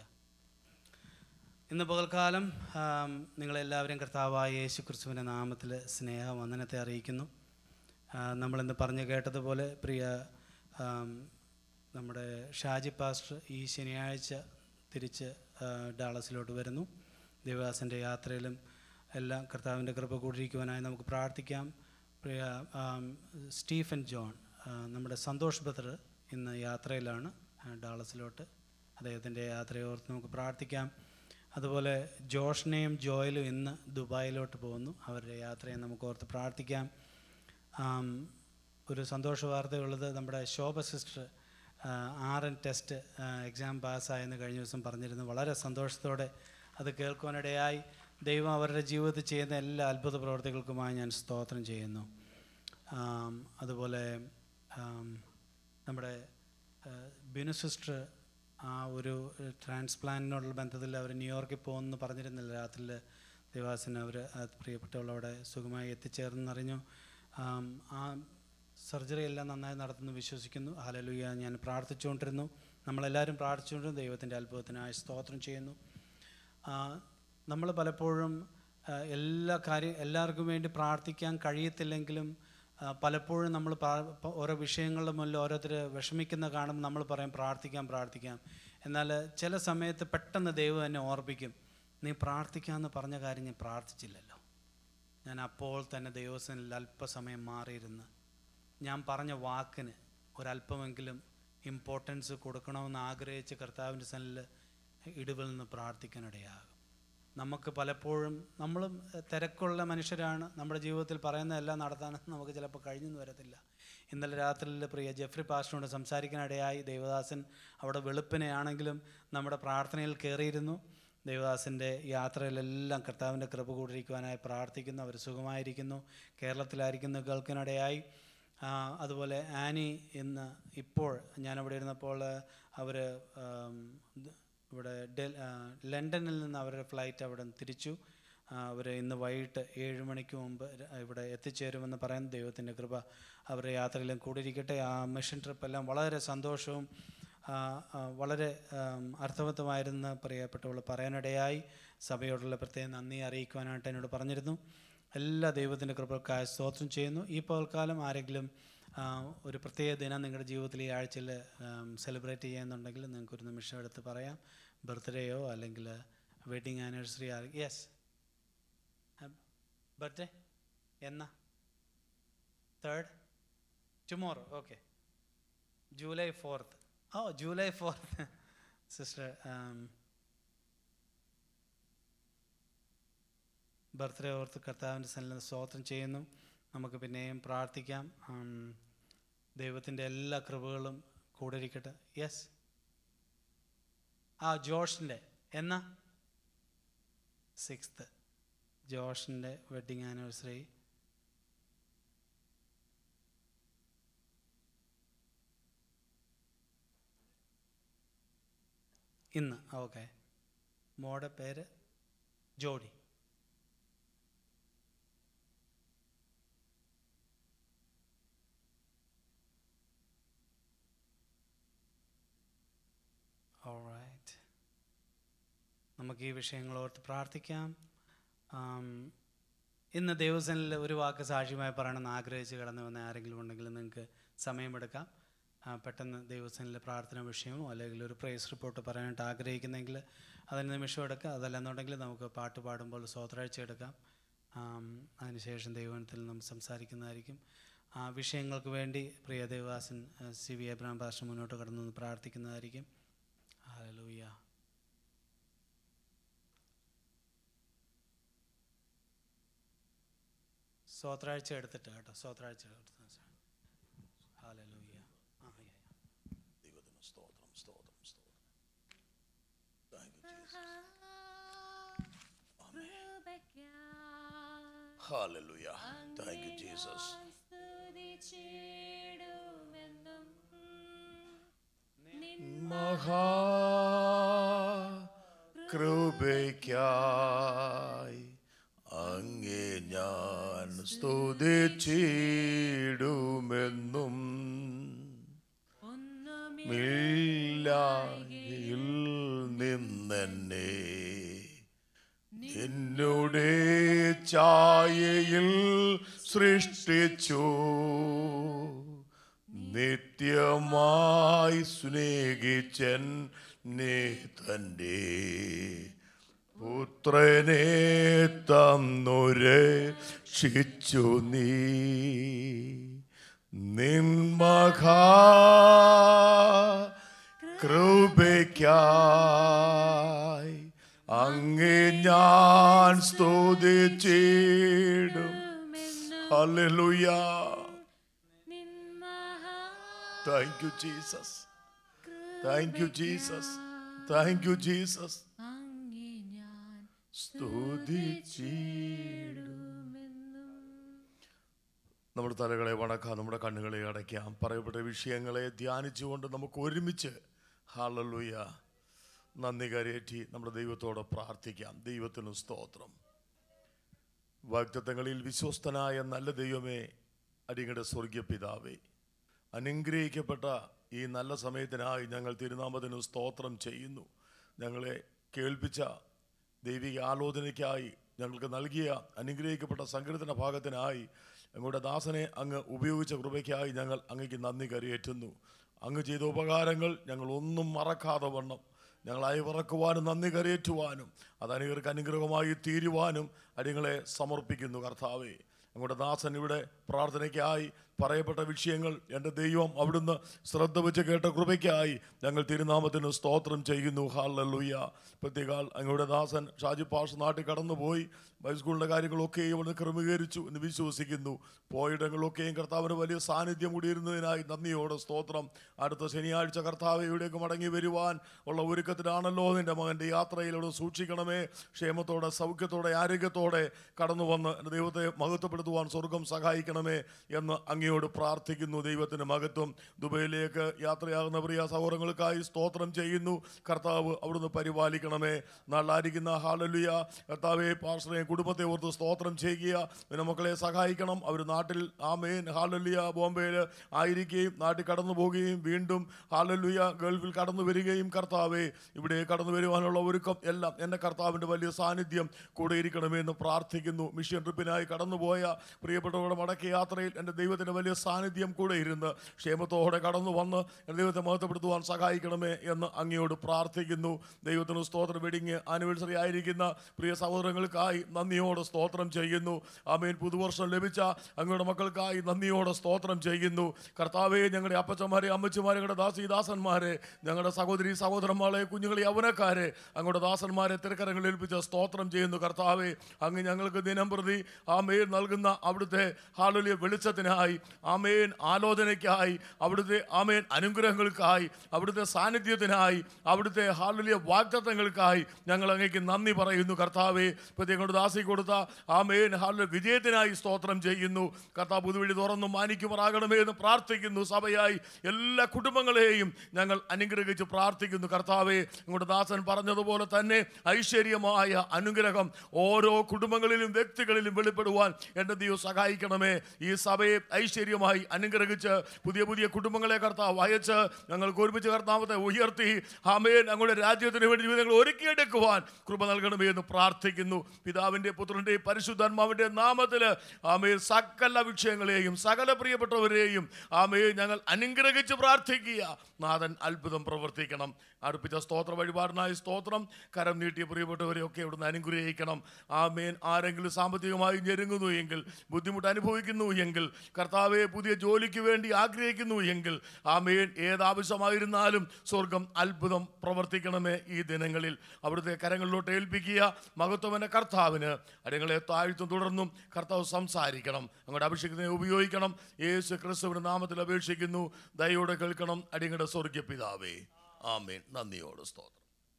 ഇന്ന് പകൽക്കാലം ആം, നിങ്ങളെല്ലാവരും കർത്താവായ യേശു ക്രിസ്തുവിൻ്റെ നാമത്തിൽ സ്നേഹവന്ദനത്തെ അറിയിക്കുന്നു ആ, നമ്മളിന്ന് പറഞ്ഞു കേട്ടതുപോലെ പ്രിയ ആം, നമ്മുടെ ഷാജി പാസ്റ്റർ ഈ ശനിയാഴ്ച തിരിച്ച് ആ, ഡാളസിലോട്ട് വരുന്നു ദേവദാസൻ്റെ യാത്രയിലും എല്ലാം കർത്താവിൻ്റെ കൃപ കൂടിയിരിക്കുവാനായി നമുക്ക് പ്രാർത്ഥിക്കാം പ്രിയ ആം, സ്റ്റീഫൻ ജോൺ ആ, നമ്മുടെ സന്തോഷ് ബദർ ഇന്ന് യാത്രയിലാണ് ആ, ഡാളസിലോട്ട് അദ്ദേഹത്തിൻ്റെ യാത്രയെ ഓർത്ത് നമുക്ക് പ്രാർത്ഥിക്കാം അതുപോലെ ജോഷിനെയും ജോയലും ഇന്ന് ദുബായിലോട്ട് പോകുന്നു അവരുടെ യാത്രയെ നമുക്ക് ഓർത്ത് പ്രാർത്ഥിക്കാം ആം, ഒരു സന്തോഷ വാർത്തയുള്ളത് നമ്മുടെ Shobha sister R N test exam പാസ്സായെന്ന് കഴിഞ്ഞ ദിവസം പറഞ്ഞിരുന്നു വളരെ സന്തോഷത്തോടെ അത് കേൾക്കുവാനിടയായി ദൈവം അവരുടെ ജീവിതത്തിൽ ചെയ്യുന്ന എല്ലാ അത്ഭുത പ്രവർത്തികൾക്കുമായി ഞാൻ സ്തോത്രം ചെയ്യുന്നു ആം, അതുപോലെ ആം, നമ്മുടെ ആ, ബിനു സിസ്റ്റർ ആ ഒരു ട്രാൻസ്പ്ലാന്റിനോടുള്ള ബന്ധത്തിൽ അവർ ന്യൂയോർക്കിൽ പോകുമെന്ന് പറഞ്ഞിരുന്നില്ല രാത്രിയിൽ ദേവാസന അവർ പ്രിയപ്പെട്ടവളവിടെ സുഖമായി എത്തിച്ചേർന്നറിഞ്ഞു ആം, ആ സർജറി എല്ലാം നന്നായി നടത്തുന്നു വിശ്വസിക്കുന്നു ഹാലലുയ ഞാൻ പ്രാർത്ഥിച്ചുകൊണ്ടിരുന്നു നമ്മളെല്ലാവരും പ്രാർത്ഥിച്ചുകൊണ്ടിരുന്നു ദൈവത്തിൻ്റെ അത്ഭുതത്തിനായി സ്തോത്രം ചെയ്യുന്നു നമ്മൾ പലപ്പോഴും ആ, എല്ലാ കാര്യം എല്ലാവർക്കും വേണ്ടി പ്രാർത്ഥിക്കാൻ കഴിയത്തില്ലെങ്കിലും ആ, പലപ്പോഴും നമ്മൾ പ്രാ- പ- ഓരോ വിഷയങ്ങളുടെ മുന്നിൽ ഓരോരുത്തർ വിഷമിക്കുന്ന കാണുമ്പോൾ നമ്മൾ പറയും പ്രാർത്ഥിക്കാം പ്രാർത്ഥിക്കാം എന്നാൽ ചില സമയത്ത് പെട്ടെന്ന് ദൈവം എന്നെ ഓർപ്പിക്കും നീ പ്രാർത്ഥിക്കാമെന്ന് പറഞ്ഞ കാര്യം ഞാൻ പ്രാർത്ഥിച്ചില്ലല്ലോ ഞാൻ അപ്പോൾ തന്നെ ദൈവസനിൽ അല്പസമയം മാറിയിരുന്ന് ഞാൻ പറഞ്ഞ വാക്കിന് ഒരല്പമെങ്കിലും ഇമ്പോർട്ടൻസ് കൊടുക്കണമെന്ന് ആഗ്രഹിച്ച് കർത്താവിൻ്റെ സനിൽ ഇടിവിൽ നിന്ന് പ്രാർത്ഥിക്കാനിടയാകും നമുക്ക് പലപ്പോഴും നമ്മളും എഹ്, തിരക്കുള്ള മനുഷ്യരാണ് നമ്മുടെ ജീവിതത്തിൽ പറയുന്നതെല്ലാം നടത്താനൊന്നും നമുക്ക് ചിലപ്പോൾ കഴിഞ്ഞെന്ന് വരത്തില്ല ഇന്നലെ രാത്രിയിൽ പ്രിയ ജെഫ്രി പാസ്റ്ററോട് സംസാരിക്കാനിടയായി ദേവദാസൻ അവിടെ വെളുപ്പിനെയാണെങ്കിലും നമ്മുടെ പ്രാർത്ഥനയിൽ കയറിയിരുന്നു ദേവദാസിൻ്റെ യാത്രയിലെല്ലാം കർത്താവിൻ്റെ കൃപ കൂടിയിരിക്കുവാനായി പ്രാർത്ഥിക്കുന്നു അവർ സുഖമായിരിക്കുന്നു കേരളത്തിലായിരിക്കുന്നു കേൾക്കാനിടയായി ആ, അതുപോലെ ആനി ഇന്ന് ഇപ്പോൾ ഞാനവിടെ ഇരുന്നപ്പോൾ അവർ ഇവിടെ ഡെൽ- ആ, ലണ്ടനിൽ നിന്ന് അവരുടെ ഫ്ലൈറ്റ് അവിടെ നിന്ന് തിരിച്ചു അവർ ഇന്ന് വൈകിട്ട് ഏഴ് മണിക്ക് മുമ്പ് ര- ഇവിടെ എത്തിച്ചേരുമെന്ന് പറയുന്ന ദൈവത്തിൻ്റെ കൃപ അവരുടെ യാത്രയിലും കൂടിയിരിക്കട്ടെ ആ മിഷൻ ട്രിപ്പ് എല്ലാം വളരെ സന്തോഷവും ആ, ആ, വളരെ ആം, അർത്ഥവത്തമായിരുന്ന പ്രിയപ്പെട്ടവൾ പറയാനിടയായി സഭയോടുള്ള പ്രത്യേക നന്ദി അറിയിക്കുവാനായിട്ട് എന്നോട് പറഞ്ഞിരുന്നു എല്ലാ ദൈവത്തിൻ്റെ കൃപക്കായി സ്തോത്രം ചെയ്യുന്നു ഈ പകൽക്കാലം ആരെങ്കിലും ആ, ഒരു പ്രത്യേക ദിനം നിങ്ങളുടെ ജീവിതത്തിൽ ഈ ആഴ്ചയിൽ സെലിബ്രേറ്റ് ചെയ്യുന്നുണ്ടെങ്കിൽ നിങ്ങൾക്ക് ഒരു നിമിഷം എടുത്ത് പറയാം ബർത്ത്ഡേയോ അല്ലെങ്കിൽ വെഡിങ് ആനിവേഴ്സറി യെസ് ബർത്ത്ഡേ എന്നാ third tomorrow okay July fourth oh July fourth sister birthday ഓർത്ത് കർത്താവിൻ്റെ സന്നിധിയിൽ സ്തോത്രം ചെയ്യുന്നു നമുക്ക് പിന്നെയും പ്രാർത്ഥിക്കാം ദൈവത്തിൻ്റെ എല്ലാ കൃപകളും കൂടെ ഇരിക്കട്ടെ യെസ് ആ ജോഷിൻ്റെ എന്നാ സിക്സ്ത്ത് ജോഷിൻ്റെ വെഡിങ് ആനിവേഴ്സറി ഇന്ന് ഓക്കെ മോടെ പേര് ജോഡി Alright. നമുക്ക് ഈ വിഷയങ്ങൾ ഓർത്ത് പ്രാർത്ഥിക്കാം ആം, ഇന്ന് ദേവസനിൽ ഒരു വാക്ക് സാക്ഷ്യമായി പറയണമെന്ന് ആഗ്രഹിച്ച് കടന്നു വന്ന ആരെങ്കിലും ഉണ്ടെങ്കിൽ നിങ്ങൾക്ക് സമയമെടുക്കാം ആ, പെട്ടെന്ന് ദൈവസനിലെ പ്രാർത്ഥന വിഷയമോ അല്ലെങ്കിൽ ഒരു പ്രൈസ് റിപ്പോർട്ട് പറയാനായിട്ട് ആഗ്രഹിക്കുന്നെങ്കിൽ അതിന് നിമിഷം എടുക്കാം അതല്ലെന്നുണ്ടെങ്കിൽ നമുക്ക് പാട്ട് പാടുമ്പോൾ സ്വോത്രാഴ്ച എടുക്കാം ആം, അതിനുശേഷം ദൈവത്തിൽ നമ്മൾ സംസാരിക്കുന്നതായിരിക്കും ആ വിഷയങ്ങൾക്ക് വേണ്ടി പ്രിയ ദേവദാസൻ ആ, സി വി എബ്രാം പാസ്റ്റർ മുന്നോട്ട് കടന്നു വന്ന് പ്രാർത്ഥിക്കുന്നതായിരിക്കും ഹല്ലേലൂയ സ്വോത്രാഴ്ച എടുത്തിട്ട് കേട്ടോ സ്വോത്രാഴ്ച എടുത്ത് ഹല്ലേലൂയ ആ യാ, യാ.
ദൈവത്തിന് സ്തോത്രം സ്തോത്രം സ്തോത്രം thank you Jesus hallelujah thank you Jesus മഹാ കൃപയ്ക്കായി അങ്ങേ ഞാൻ സ്തുതിച്ചിടുമെന്നും മില്ലായിൽ നിന്നെന്നെ നിന്നുടെ ഛായയിൽ സൃഷ്ടിച്ചു നിത്യമായി സ്നേഹിച്ചൻ നീ തൻ്റെ പുത്രനെ തന്നുരെ ശിച്ചു നീ നിന്മഹാ കൃപയ്ക്കായി അങ്ങേ ഞാൻ സ്തുതിച്ചിടും hallelujah thank you Jesus thank you Jesus thank you Jesus സ്തുതിച്ചിടും നമ്മുടെ തലകളെ വണക്കാം നമ്മുടെ കണ്ണുകളെ അടയ്ക്കാം പറയപ്പെട്ട വിഷയങ്ങളെ ധ്യാനിച്ചുകൊണ്ട് നമുക്ക് ഒരുമിച്ച് ഹാലലുയ നന്ദി കരയേറ്റി നമ്മുടെ ദൈവത്തോട് പ്രാർത്ഥിക്കാം ദൈവത്തിന് സ്തോത്രം വാഗ്ദത്തങ്ങളിൽ വിശ്വസ്തനായ നല്ല ദൈവമേ അടിങ്ങളുടെ സ്വർഗീയ പിതാവേ അനുഗ്രഹിക്കപ്പെട്ട ഈ നല്ല സമയത്തിനായി ഞങ്ങൾ തിരുനാമത്തിന് സ്തോത്രം ചെയ്യുന്നു ഞങ്ങളെ കേൾപ്പിച്ച ദൈവിക ആലോചനയ്ക്കായി ഞങ്ങൾക്ക് നൽകിയ അനുഗ്രഹിക്കപ്പെട്ട സങ്കീർത്തന ഭാഗത്തിനായി ഞങ്ങളുടെ ദാസനെ അങ്ങ് ഉപയോഗിച്ച കൃപയ്ക്കായി ഞങ്ങൾ അങ്ങേക്ക് നന്ദി കരയേറ്റുന്നു അങ്ങ് ചെയ്ത ഉപകാരങ്ങൾ ഞങ്ങൾ ഒന്നും മറക്കാതെ വണ്ണം ഞങ്ങൾ അയവിറക്കുവാനും നന്ദി കരയേറ്റുവാനും അത് അനേകർക്ക് അനുഗ്രഹമായി തീരുവാനും അടിങ്ങളെ സമർപ്പിക്കുന്നു കർത്താവേ ഞങ്ങളുടെ ദാസൻ ഇവിടെ പ്രാർത്ഥനയ്ക്കായി
പറയപ്പെട്ട വിഷയങ്ങൾ എൻ്റെ ദൈവം അവിടുന്ന് ശ്രദ്ധ വെച്ച് കേട്ട കൃപയ്ക്കായി ഞങ്ങൾ തിരുനാമത്തിന് സ്തോത്രം ചെയ്യുന്നു ഹാലൂയ പ്രത്യേകാൽ അങ്ങയുടെ ദാസൻ ഷാജി പാഷ് നാട്ടിൽ കടന്നുപോയി ഹൈസ്കൂളിൻ്റെ കാര്യങ്ങളൊക്കെയും അവിടുന്ന് ക്രമീകരിച്ചു എന്ന് വിശ്വസിക്കുന്നു പോയിടങ്ങളിലൊക്കെയും കർത്താവിന് വലിയ സാന്നിധ്യം കൂടിയിരുന്നതിനായി നന്ദിയോടെ സ്തോത്രം അടുത്ത ശനിയാഴ്ച കർത്താവ് ഇവിടേക്ക് മടങ്ങി വരുവാൻ ഉള്ള ഒരുക്കത്തിലാണല്ലോ നിന്റെ മകൻ്റെ യാത്രയിലൂടെ സൂക്ഷിക്കണമേ ക്ഷേമത്തോടെ സൗഖ്യത്തോടെ ആരോഗ്യത്തോടെ കടന്നു വന്ന് എൻ്റെ ദൈവത്തെ മഹത്വപ്പെടുത്തുവാൻ സ്വർഗം സഹായിക്കണമേ എന്ന് അങ്ങയോട് പ്രാർത്ഥിക്കുന്നു ദൈവത്തിൻ്റെ മഹത്വം ദുബൈയിലേക്ക് യാത്രയാകുന്ന പ്രിയ സൗരങ്ങൾക്കായി സ്തോത്രം ചെയ്യുന്നു കർത്താവ് അവിടുന്ന് പരിപാലിക്കണമേ നാളായിരിക്കുന്ന ഹാലലുയ കർത്താവെ പാർശ്വയെ കുടുംബത്തെ ഓർത്ത് സ്തോത്രം ചെയ്യുക പിന്നെ മക്കളെ സഹായിക്കണം അവർ നാട്ടിൽ ആമേൻ ഹാലലുയ ബോംബെയിൽ ആയിരിക്കുകയും നാട്ടിൽ കടന്നു പോവുകയും വീണ്ടും ഹാലലുയ ഗൾഫിൽ കടന്നു വരികയും കർത്താവെ ഇവിടെ കടന്നു വരുവാനുള്ള ഒരുക്കം എല്ലാം എൻ്റെ കർത്താവിൻ്റെ വലിയ സാന്നിധ്യം കൂടെ ഇരിക്കണമേ എന്ന് പ്രാർത്ഥിക്കുന്നു മിഷൻ ട്രിപ്പിനായി കടന്നുപോയ പ്രിയപ്പെട്ടവരുടെ മടക്കിയ യാത്രയിൽ എൻ്റെ ദൈവത്തിൻ്റെ വലിയ സാന്നിധ്യം കൂടെ ഇരുന്ന് ക്ഷേമത്തോടെ കടന്നു വന്ന് എൻ്റെ ദൈവത്തെ മഹത്വപ്പെടുത്തുവാൻ സഹായിക്കണമേ എന്ന് അങ്ങയോട് പ്രാർത്ഥിക്കുന്നു ദൈവത്തിന് സ്തോത്രം വെഡിങ് ആനിവേഴ്സറി ആയിരിക്കുന്ന പ്രിയ സഹോദരങ്ങൾക്കായി നന്ദിയോടെ സ്തോത്രം ചെയ്യുന്നു ആമേൻ പുതുവർഷം ലഭിച്ച അങ്ങയുടെ മക്കൾക്കായി നന്ദിയോടെ സ്തോത്രം ചെയ്യുന്നു കർത്താവെ ഞങ്ങളുടെ അപ്പച്ചന്മാരെ അമ്മച്ചിമാരെ ഞങ്ങളുടെ ദാസി ദാസന്മാരെ ഞങ്ങളുടെ സഹോദരി സഹോദരന്മാരെ കുഞ്ഞുങ്ങളെ യൗവനക്കാരെ അങ്ങയുടെ ദാസന്മാരെ തിരക്കരങ്ങളിൽ ഏൽപ്പിച്ച സ്തോത്രം ചെയ്യുന്നു കർത്താവെ അങ്ങ് ഞങ്ങൾക്ക് ദിനം പ്രതി ആമേൻ നൽകുന്ന അവിടുത്തെ ഹാലുലിയ വെളിച്ചത്തിനായി ആമേൻ ആലോചനയ്ക്കായി അവിടുത്തെ ആമേൻ അനുഗ്രഹങ്ങൾക്കായി അവിടുത്തെ സാന്നിധ്യത്തിനായി അവിടുത്തെ ഹാലുലിയ വാഗ്ദത്തങ്ങൾക്കായി ഞങ്ങൾ അങ്ങേക്ക് നന്ദി പറയുന്നു കർത്താവെ പ്രത്യേകം ദാസി കൊടുത്ത ആമേൻ ഹാലുലിയ വിജയത്തിനായി സ്തോത്രം ചെയ്യുന്നു കർത്താവ് പുതുവഴി തുറന്നു മാനിക്കുമാറാകണമേ എന്ന് പ്രാർത്ഥിക്കുന്നു സഭയായി എല്ലാ കുടുംബങ്ങളെയും ഞങ്ങൾ അനുഗ്രഹിച്ച് പ്രാർത്ഥിക്കുന്നു കർത്താവെ ഇങ്ങോട്ട് ദാസൻ പറഞ്ഞതുപോലെ തന്നെ ഐശ്വര്യമായ അനുഗ്രഹം ഓരോ കുടുംബങ്ങളിലും വ്യക്തികളിലും വെളിപ്പെടുവാൻ എൻ്റെ ദൈവം സഹായിക്കണമേ ഈ സഭയെ ഐശ്വര്യമായി അനുഗ്രഹിച്ച് പുതിയ പുതിയ കുടുംബങ്ങളെ കർത്താവ് അയച്ച് ഞങ്ങൾക്ക് ഒരുമിച്ച് കർത്താവത്തെ ഉയർത്തി ആമേൻ ഞങ്ങളുടെ രാജ്യത്തിന് വേണ്ടി ജീവിതങ്ങൾ ഒരുക്കിയെടുക്കുവാൻ കൃപ നൽകണമേ എന്ന് പ്രാർത്ഥിക്കുന്നു പിതാവിൻ്റെ പുത്രൻ്റെയും പരിശുദ്ധാത്മാവിൻ്റെ നാമത്തിൽ ആമേൻ സകല വിഷയങ്ങളെയും സകല പ്രിയപ്പെട്ടവരെയും ആമേൻ ഞങ്ങൾ അനുഗ്രഹിച്ച് പ്രാർത്ഥിക്കുക നാഥൻ അത്ഭുതം പ്രവർത്തിക്കണം അടുപ്പിച്ച സ്തോത്ര വഴിപാടിനായി സ്തോത്രം കരം നീട്ടിയ പ്രിയപ്പെട്ടവരെയൊക്കെ ഇവിടുന്ന് അനുഗ്രഹിക്കണം ആമേൻ ആരെങ്കിലും സാമ്പത്തികമായി ഞെരുങ്ങുന്നു എങ്കിൽ ബുദ്ധിമുട്ട് അനുഭവിക്കുന്നു എങ്കിൽ കർത്താവെ പുതിയ ജോലിക്ക് വേണ്ടി ആഗ്രഹിക്കുന്നു എങ്കിൽ ആമേൻ ഏതാവശ്യമായിരുന്നാലും സ്വർഗം അത്ഭുതം പ്രവർത്തിക്കണമേ ഈ ദിനങ്ങളിൽ അവിടുത്തെ കരങ്ങളിലോട്ട് ഏൽപ്പിക്കുക മഹത്വമെന്ന കർത്താവിന് അടിങ്ങളെ താഴ്ത്തും തുടർന്നും കർത്താവ് സംസാരിക്കണം അങ്ങോട്ട് അഭിഷേകത്തിനെ ഉപയോഗിക്കണം യേശു ക്രിസ്തുവിന്റെ നാമത്തിൽ അപേക്ഷിക്കുന്നു ദയോടെ കേൾക്കണം അടിങ്ങളുടെ സ്വർഗീയ പിതാവേ ആമേൻ നന്ദിയോട് സ്തോത്രം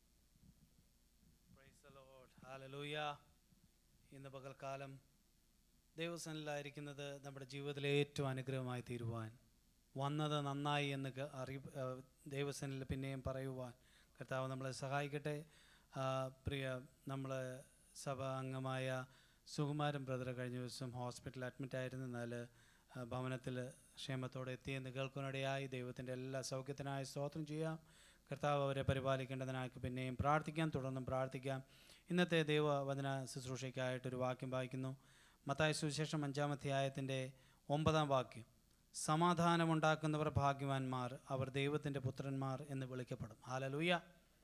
Praise the Lord. Hallelujah. ഇന്ന് പകൽക്കാലം ദൈവസനിലായിരിക്കുന്നത് നമ്മുടെ ജീവിതത്തിലെ ഏറ്റവും അനുഗ്രഹമായി തീരുവാൻ വന്നത് നന്നായി എന്ന് ക- അറി ദൈവസനിൽ പിന്നെയും പറയുവാൻ കർത്താവ് നമ്മളെ സഹായിക്കട്ടെ ആ, പ്രിയ നമ്മൾ സഭ അംഗമായ സുകുമാരൻ ബ്രദർ കഴിഞ്ഞ ദിവസം ഹോസ്പിറ്റലിൽ അഡ്മിറ്റ് ആയിരുന്നു എന്നാൽ ഭവനത്തിൽ ക്ഷേമത്തോടെ എത്തിയെന്ന് കേൾക്കുന്നിടയായി ദൈവത്തിൻ്റെ എല്ലാ സൗഖ്യത്തിനായി സ്തോത്രം ചെയ്യാം കർത്താവ് അവരെ പരിപാലിക്കേണ്ടതിനായി പിന്നെയും പ്രാർത്ഥിക്കാം തുടർന്നും പ്രാർത്ഥിക്കാം ഇന്നത്തെ ദൈവവചന ശുശ്രൂഷയ്ക്കായിട്ടൊരു വാക്യം വായിക്കുന്നു മത്തായ സുവിശേഷം അഞ്ചാം അധ്യായത്തിൻ്റെ ഒമ്പതാം വാക്യം സമാധാനമുണ്ടാക്കുന്നവർ ഭാഗ്യവാന്മാർ അവർ ദൈവത്തിൻ്റെ പുത്രന്മാർ എന്ന് വിളിക്കപ്പെടും ഹാലലൂയ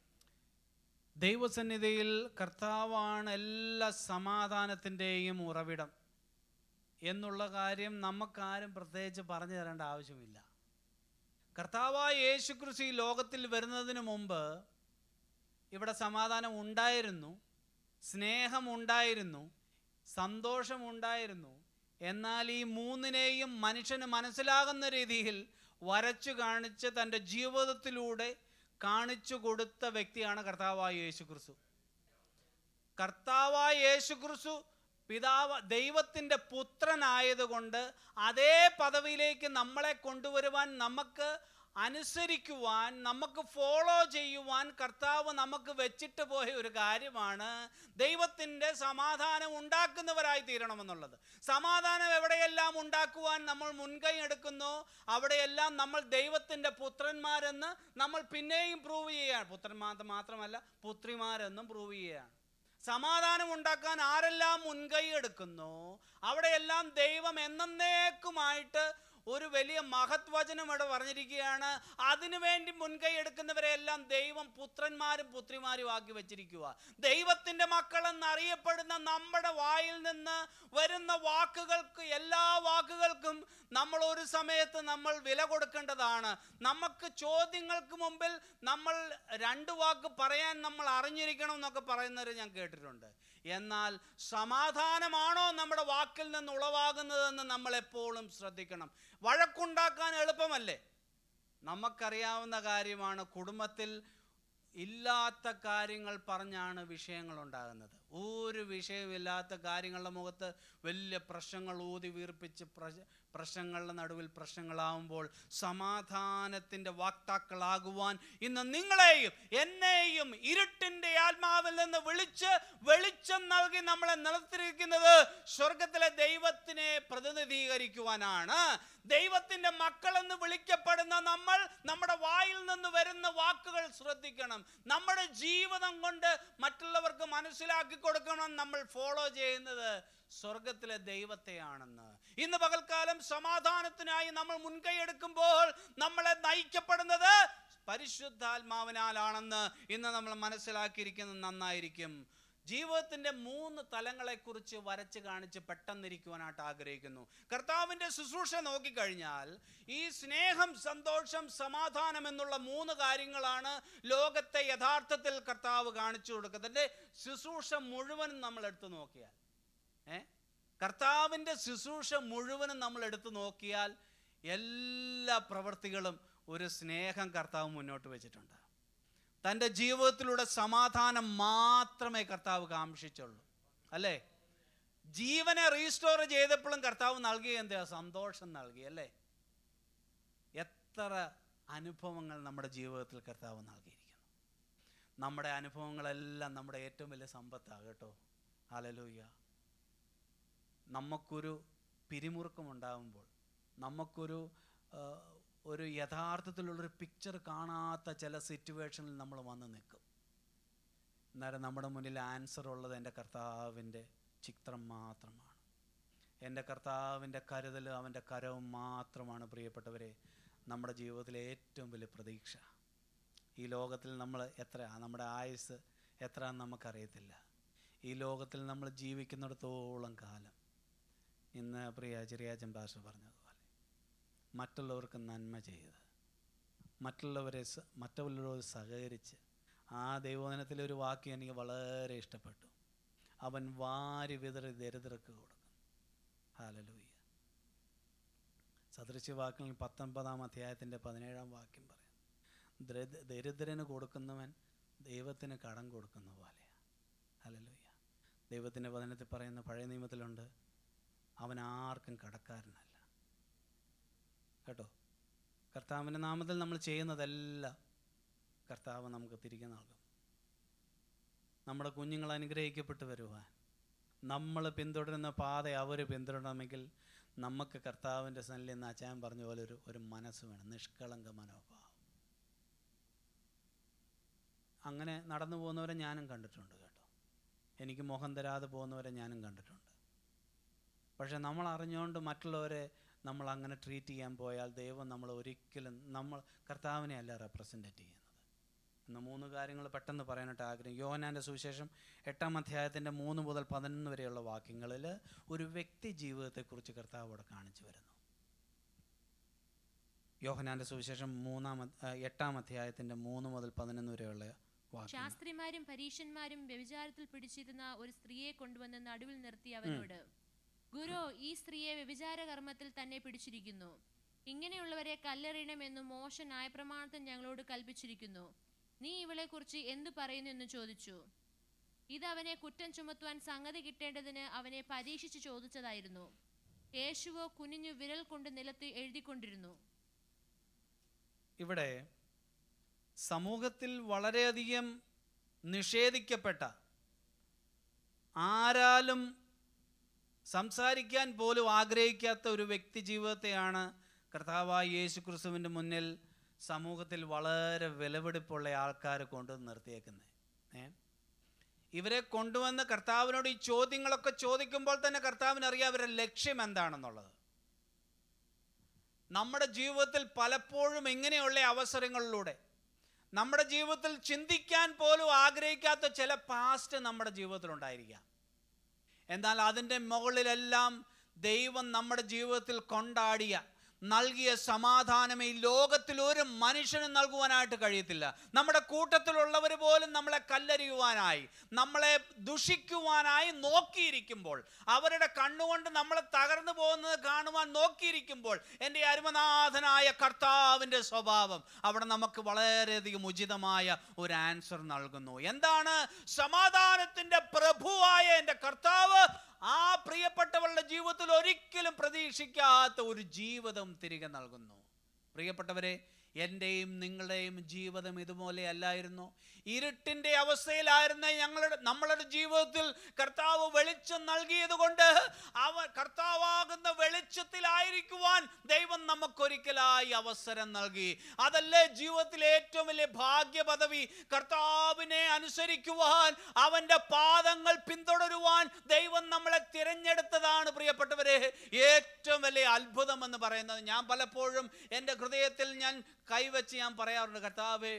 ദൈവസന്നിധിയിൽ കർത്താവാണ് എല്ലാ സമാധാനത്തിൻ്റെയും ഉറവിടം എന്നുള്ള കാര്യം നമുക്കാരും പ്രത്യേകിച്ച് പറഞ്ഞു തരേണ്ട ആവശ്യമില്ല കർത്താവായ യേശു ക്രിസ്തു ഈ ലോകത്തിൽ വരുന്നതിന് മുമ്പ് ഇവിടെ സമാധാനം ഉണ്ടായിരുന്നു സ്നേഹമുണ്ടായിരുന്നു സന്തോഷമുണ്ടായിരുന്നു എന്നാൽ ഈ മൂന്നിനെയും മനുഷ്യന് മനസ്സിലാകുന്ന രീതിയിൽ വരച്ചു കാണിച്ച് തൻ്റെ ജീവിതത്തിലൂടെ കാണിച്ചു കൊടുത്ത വ്യക്തിയാണ് കർത്താവായ യേശു ക്രിസ്തു കർത്താവായ യേശു ക്രിസ്തു പിതാവ് ദൈവത്തിൻ്റെ പുത്രനായതുകൊണ്ട് അതേ പദവിയിലേക്ക് നമ്മളെ കൊണ്ടുവരുവാൻ നമുക്ക് അനുസരിക്കുവാൻ നമുക്ക് ഫോളോ ചെയ്യുവാൻ കർത്താവ് നമുക്ക് വെച്ചിട്ട് പോയ ഒരു കാര്യമാണ് ദൈവത്തിൻ്റെ സമാധാനം ഉണ്ടാക്കുന്നവരായി തീരണമെന്നുള്ളത് സമാധാനം എവിടെയെല്ലാം ഉണ്ടാക്കുവാൻ നമ്മൾ മുൻകൈ എടുക്കുന്നു അവിടെയെല്ലാം നമ്മൾ ദൈവത്തിൻ്റെ പുത്രന്മാരെന്ന് നമ്മൾ പിന്നെയും പ്രൂവ് ചെയ്യുകയാണ് പുത്രന്മാർ മാത്രമല്ല പുത്രിമാരെന്നും പ്രൂവ് ചെയ്യുകയാണ് സമാധാനം ഉണ്ടാക്കാൻ ആരെല്ലാം മുൻകൈ എടുക്കുന്നു അവിടെയെല്ലാം ദൈവം എന്നേക്കുമായിട്ട് ഒരു വലിയ മഹത്വചനം ഇവിടെ പറഞ്ഞിരിക്കുകയാണ് അതിനുവേണ്ടി മുൻകൈ എടുക്കുന്നവരെല്ലാം ദൈവം പുത്രന്മാരും പുത്രിമാരും ആക്കി വെച്ചിരിക്കുക ദൈവത്തിൻ്റെ മക്കളെന്നറിയപ്പെടുന്ന നമ്മുടെ വായിൽ നിന്ന് വരുന്ന വാക്കുകൾക്ക് എല്ലാ വാക്കുകൾക്കും നമ്മൾ ഒരു സമയത്ത് നമ്മൾ വില കൊടുക്കേണ്ടതാണ് നമുക്ക് ചോദ്യങ്ങൾക്ക് മുമ്പിൽ നമ്മൾ രണ്ട് വാക്ക് പറയാൻ നമ്മൾ അറിഞ്ഞിരിക്കണം എന്നൊക്കെ പറയുന്നവർ ഞാൻ കേട്ടിട്ടുണ്ട് എന്നാൽ സമാധാനമാണോ നമ്മുടെ വാക്കിൽ നിന്ന് ഉളവാകുന്നതെന്ന് നമ്മൾ എപ്പോഴും ശ്രദ്ധിക്കണം വഴക്കുണ്ടാക്കാൻ എളുപ്പമല്ലേ നമുക്കറിയാവുന്ന കാര്യമാണ് കുടുംബത്തിൽ ഇല്ലാത്ത കാര്യങ്ങൾ പറഞ്ഞാണ് വിഷയങ്ങൾ ഉണ്ടാകുന്നത് ഒരു വിഷയമില്ലാത്ത കാര്യങ്ങളുടെ മുഖത്ത് വലിയ പ്രശ്നങ്ങൾ ഊതി വീർപ്പിച്ച് പ്രശ- പ്രശ്നങ്ങളുടെ നടുവിൽ പ്രശ്നങ്ങളാവുമ്പോൾ സമാധാനത്തിൻ്റെ വാക്താക്കളാകുവാൻ ഇന്ന് നിങ്ങളെയും എന്നെയും ഇരുട്ടിൻ്റെ ആത്മാവിൽ നിന്ന് വിളിച്ച് വെളിച്ചം നൽകി നമ്മളെ നിലത്തിരിക്കുന്നത് സ്വർഗത്തിലെ ദൈവത്തിനെ പ്രതിനിധീകരിക്കുവാനാണ് ദൈവത്തിൻ്റെ മക്കളെന്ന് വിളിക്കപ്പെടുന്ന നമ്മൾ നമ്മുടെ വായിൽ നിന്ന് വരുന്ന വാക്കുകൾ ശ്രദ്ധിക്കണം നമ്മുടെ ജീവിതം കൊണ്ട് മറ്റുള്ളവർക്ക് മനസ്സിലാക്കി കൊടുക്കണം നമ്മൾ ഫോളോ ചെയ്യുന്നത് സ്വർഗത്തിലെ ദൈവത്തെയാണെന്ന് ഇന്ന് പകൽക്കാലം സമാധാനത്തിനായി നമ്മൾ മുൻകൈ എടുക്കുമ്പോൾ നമ്മളെ നയിക്കപ്പെടുന്നത് പരിശുദ്ധാത്മാവിനാലാണെന്ന് ഇന്ന് നമ്മൾ മനസ്സിലാക്കിയിരിക്കുന്നത് നന്നായിരിക്കും ജീവിതത്തിൻ്റെ മൂന്ന് തലങ്ങളെക്കുറിച്ച് വരച്ച് കാണിച്ച് പെട്ടെന്നിരിക്കുവാനായിട്ട് ആഗ്രഹിക്കുന്നു കർത്താവിൻ്റെ ശുശ്രൂഷ നോക്കിക്കഴിഞ്ഞാൽ ഈ സ്നേഹം സന്തോഷം സമാധാനം എന്നുള്ള മൂന്ന് കാര്യങ്ങളാണ് ലോകത്തെ യഥാർത്ഥത്തിൽ കർത്താവ് കാണിച്ചു കൊടുക്കുന്നത് ശുശ്രൂഷ മുഴുവനും നമ്മൾ എടുത്തു നോക്കിയാൽ ഏ കർത്താവിൻ്റെ ശുശ്രൂഷ മുഴുവനും നമ്മൾ എടുത്തു നോക്കിയാൽ എല്ലാ പ്രവൃത്തികളും ഒരു സ്നേഹം കർത്താവ് മുന്നോട്ട് വെച്ചിട്ടുണ്ട് തൻ്റെ ജീവിതത്തിലൂടെ സമാധാനം മാത്രമേ കർത്താവ് കാംക്ഷിച്ചുള്ളൂ അല്ലേ ജീവനെ റീസ്റ്റോർ ചെയ്തപ്പോഴും കർത്താവ് നൽകിയ എന്താ സന്തോഷം നൽകി അല്ലേ എത്ര അനുഭവങ്ങൾ നമ്മുടെ ജീവിതത്തിൽ കർത്താവ് നൽകിയിരിക്കുന്നു നമ്മുടെ അനുഭവങ്ങളെല്ലാം നമ്മുടെ ഏറ്റവും വലിയ സമ്പത്താണ് കേട്ടോ ഹലലൂയ്യ നമുക്കൊരു പിരിമുറുക്കം ഉണ്ടാകുമ്പോൾ നമുക്കൊരു ആ, ഒരു യഥാർത്ഥത്തിലുള്ളൊരു പിക്ചർ കാണാത്ത ചില സിറ്റുവേഷനിൽ നമ്മൾ വന്ന് നിൽക്കും അന്നേരം നമ്മുടെ മുന്നിൽ ആൻസർ ഉള്ളത് എൻ്റെ കർത്താവിൻ്റെ ചിത്രം മാത്രമാണ് എൻ്റെ കർത്താവിൻ്റെ കരുതൽ അവൻ്റെ കരവും മാത്രമാണ് പ്രിയപ്പെട്ടവരെ നമ്മുടെ ജീവിതത്തിലെ ഏറ്റവും വലിയ പ്രതീക്ഷ ഈ ലോകത്തിൽ നമ്മൾ എത്ര നമ്മുടെ ആയുസ് എത്ര നമുക്കറിയത്തില്ല ഈ ലോകത്തിൽ നമ്മൾ ജീവിക്കുന്നിടത്തോളം കാലം ഇന്ന് പ്രിയ ചെറിയാച്ചൻ ഭാഷ പറഞ്ഞതുപോലെ മറ്റുള്ളവർക്ക് നന്മ ചെയ്ത് മറ്റുള്ളവരെ സ- മറ്റുള്ളവരോട് സഹകരിച്ച് ആ ദൈവദിനത്തിലെ ഒരു വാക്യം എനിക്ക് വളരെ ഇഷ്ടപ്പെട്ടു അവൻ വാരി വിതറി ദരിദ്രർക്ക് കൊടുക്കും ഹാലലൂയ്യ സദൃശ്യവാക്യങ്ങൾ പത്തൊൻപതാം അധ്യായത്തിൻ്റെ പതിനേഴാം വാക്യം പറയും ദരിദ്ര- ദരിദ്രന് കൊടുക്കുന്നവൻ ദൈവത്തിന് കടം കൊടുക്കുന്ന പോലെയാണ് ഹലലൂയ്യ ദൈവത്തിൻ്റെ വചനത്തിൽ പറയുന്ന പഴയ നിയമത്തിലുണ്ട് അവൻ ആർക്കും കടക്കാരനല്ല കേട്ടോ കർത്താവിൻ്റെ നാമത്തിൽ നമ്മൾ ചെയ്യുന്നതെല്ലാം കർത്താവ് നമുക്ക് തിരികെ നൽകും നമ്മുടെ കുഞ്ഞുങ്ങൾ അനുഗ്രഹിക്കപ്പെട്ട് വരുവാൻ നമ്മൾ പിന്തുടരുന്ന പാത അവർ പിന്തുടരണമെങ്കിൽ നമുക്ക് കർത്താവിൻ്റെ സന്നിൽ എന്ന് അച്ചാൻ പറഞ്ഞ പോലെ ഒരു ഒരു മനസ്സ് വേണം നിഷ്കളങ്ക മനോഭാവം അങ്ങനെ നടന്നു പോകുന്നവരെ ഞാനും കണ്ടിട്ടുണ്ട് കേട്ടോ എനിക്ക് മുഖം തരാതെ പോകുന്നവരെ ഞാനും കണ്ടിട്ടുണ്ട് പക്ഷെ നമ്മൾ അറിഞ്ഞുകൊണ്ട് മറ്റുള്ളവരെ നമ്മൾ അങ്ങനെ ട്രീറ്റ് ചെയ്യാൻ പോയാൽ ദൈവം നമ്മൾ ഒരിക്കലും നമ്മൾ കർത്താവിനെ അല്ല റെപ്രസെൻറ്റേറ്റ് ചെയ്യുന്നത് എന്ന മൂന്ന് കാര്യങ്ങൾ പെട്ടെന്ന് പറയാനായിട്ട് ആഗ്രഹം യോഹനാൻ്റെ സുവിശേഷം എട്ടാം അധ്യായത്തിൻ്റെ മൂന്ന് മുതൽ പതിനൊന്ന് വരെയുള്ള വാക്യങ്ങളിൽ ഒരു വ്യക്തി ജീവിതത്തെക്കുറിച്ച് കർത്താവ് അവിടെ കാണിച്ചു വരുന്നു യോഹനാൻ്റെ സുവിശേഷം മൂന്നാം അധ്- ആ, എട്ടാം അധ്യായത്തിൻ്റെ മൂന്ന് മുതൽ പതിനൊന്ന് വരെയുള്ള വാക്യങ്ങൾ
ശാസ്ത്രിമാരും പരീശന്മാരും വ്യഭിചാരത്തിൽ പിടിച്ചിരുന്ന ഒരു സ്ത്രീയെ കൊണ്ടുവന്ന് നടുവിൽ നിർത്തി അവനോട് ഗുരു ഈ സ്ത്രീയെ വ്യഭിചാര കർമ്മത്തിൽ തന്നെ പിടിച്ചിരിക്കുന്നു ഇങ്ങനെയുള്ളവരെ കല്ലെറിയണമെന്ന് മോശ ന്യായപ്രമാണത്തിൽ ഞങ്ങളോട് കൽപ്പിച്ചിരിക്കുന്നു നീ ഇവളെ കുറിച്ച് എന്തു പറയുന്നു എന്ന് ചോദിച്ചു ഇത് അവനെ കുറ്റം ചുമത്തുവാൻ സംഗതി കിട്ടേണ്ടതിന് അവനെ പരീക്ഷിച്ച് ചോദിച്ചതായിരുന്നു യേശുവോ കുനിഞ്ഞു വിരൽ കൊണ്ട് നിലത്ത് എഴുതിക്കൊണ്ടിരുന്നു
ഇവിടെ സമൂഹത്തിൽ വളരെയധികം നിഷേധിക്കപ്പെട്ട ആരാലും സംസാരിക്കാൻ പോലും ആഗ്രഹിക്കാത്ത ഒരു വ്യക്തി ജീവിതത്തെയാണ് കർത്താവായ യേശു ക്രിസ്തുവിൻ്റെ മുന്നിൽ സമൂഹത്തിൽ വളരെ വിലപിടിപ്പുള്ള ആൾക്കാർ കൊണ്ട് നിർത്തിയേക്കുന്നത് ഏ ഇവരെ കൊണ്ടുവന്ന് കർത്താവിനോട് ഈ ചോദ്യങ്ങളൊക്കെ ചോദിക്കുമ്പോൾ തന്നെ കർത്താവിന് അറിയാം അവരുടെ ലക്ഷ്യം എന്താണെന്നുള്ളത് നമ്മുടെ ജീവിതത്തിൽ പലപ്പോഴും ഇങ്ങനെയുള്ള അവസരങ്ങളിലൂടെ നമ്മുടെ ജീവിതത്തിൽ ചിന്തിക്കാൻ പോലും ആഗ്രഹിക്കാത്ത ചില പാസ്റ്റ് നമ്മുടെ ജീവിതത്തിൽ ഉണ്ടായിരിക്കാം എന്നാൽ അതിൻ്റെ മുകളിലെല്ലാം ദൈവം നമ്മുടെ ജീവിതത്തിൽ കൊണ്ടാടിയ നൽകിയ സമാധാനം ഈ ലോകത്തിൽ ഒരു മനുഷ്യനും നൽകുവാനായിട്ട് കഴിയത്തില്ല നമ്മുടെ കൂട്ടത്തിലുള്ളവർ പോലും നമ്മളെ കല്ലെറിയുവാനായി നമ്മളെ ദുഷിക്കുവാനായി നോക്കിയിരിക്കുമ്പോൾ അവരുടെ കണ്ണുകൊണ്ട് നമ്മൾ തകർന്നു പോകുന്നത് കാണുവാൻ നോക്കിയിരിക്കുമ്പോൾ എൻ്റെ അരുമനാഥനായ കർത്താവിൻ്റെ സ്വഭാവം അവിടെ നമുക്ക് വളരെയധികം ഉചിതമായ ഒരു ആൻസർ നൽകുന്നു എന്താണ് സമാധാനത്തിൻ്റെ പ്രഭുവായ എൻ്റെ കർത്താവ് ആ പ്രിയപ്പെട്ടവരുടെ ജീവിതത്തിൽ ഒരിക്കലും പ്രതീക്ഷിക്കാത്ത ഒരു ജീവിതം തിരികെ നൽകുന്നു പ്രിയപ്പെട്ടവരെ എൻ്റെയും നിങ്ങളുടെയും ജീവിതം ഇതുപോലെ അല്ലായിരുന്നു ഇരുട്ടിൻ്റെ അവസ്ഥയിലായിരുന്ന ഞങ്ങളുടെ നമ്മളുടെ ജീവിതത്തിൽ കർത്താവ് വെളിച്ചം നൽകിയത് കൊണ്ട് അവ കർത്താവാകുന്ന വെളിച്ചത്തിലായിരിക്കുവാൻ ദൈവം നമുക്കൊരിക്കലായി അവസരം നൽകി അതല്ലേ ജീവിതത്തിലെ ഏറ്റവും വലിയ ഭാഗ്യ പദവി കർത്താവിനെ അനുസരിക്കുവാൻ അവൻ്റെ പാദങ്ങൾ പിന്തുടരുവാൻ ദൈവം നമ്മളെ തിരഞ്ഞെടുത്തതാണ് പ്രിയപ്പെട്ടവരെ ഏറ്റവും വലിയ അത്ഭുതം എന്ന് പറയുന്നത് ഞാൻ പലപ്പോഴും എൻ്റെ ഹൃദയത്തിൽ ഞാൻ കൈവച്ച് ഞാൻ പറയാറുണ്ട് കർത്താവേ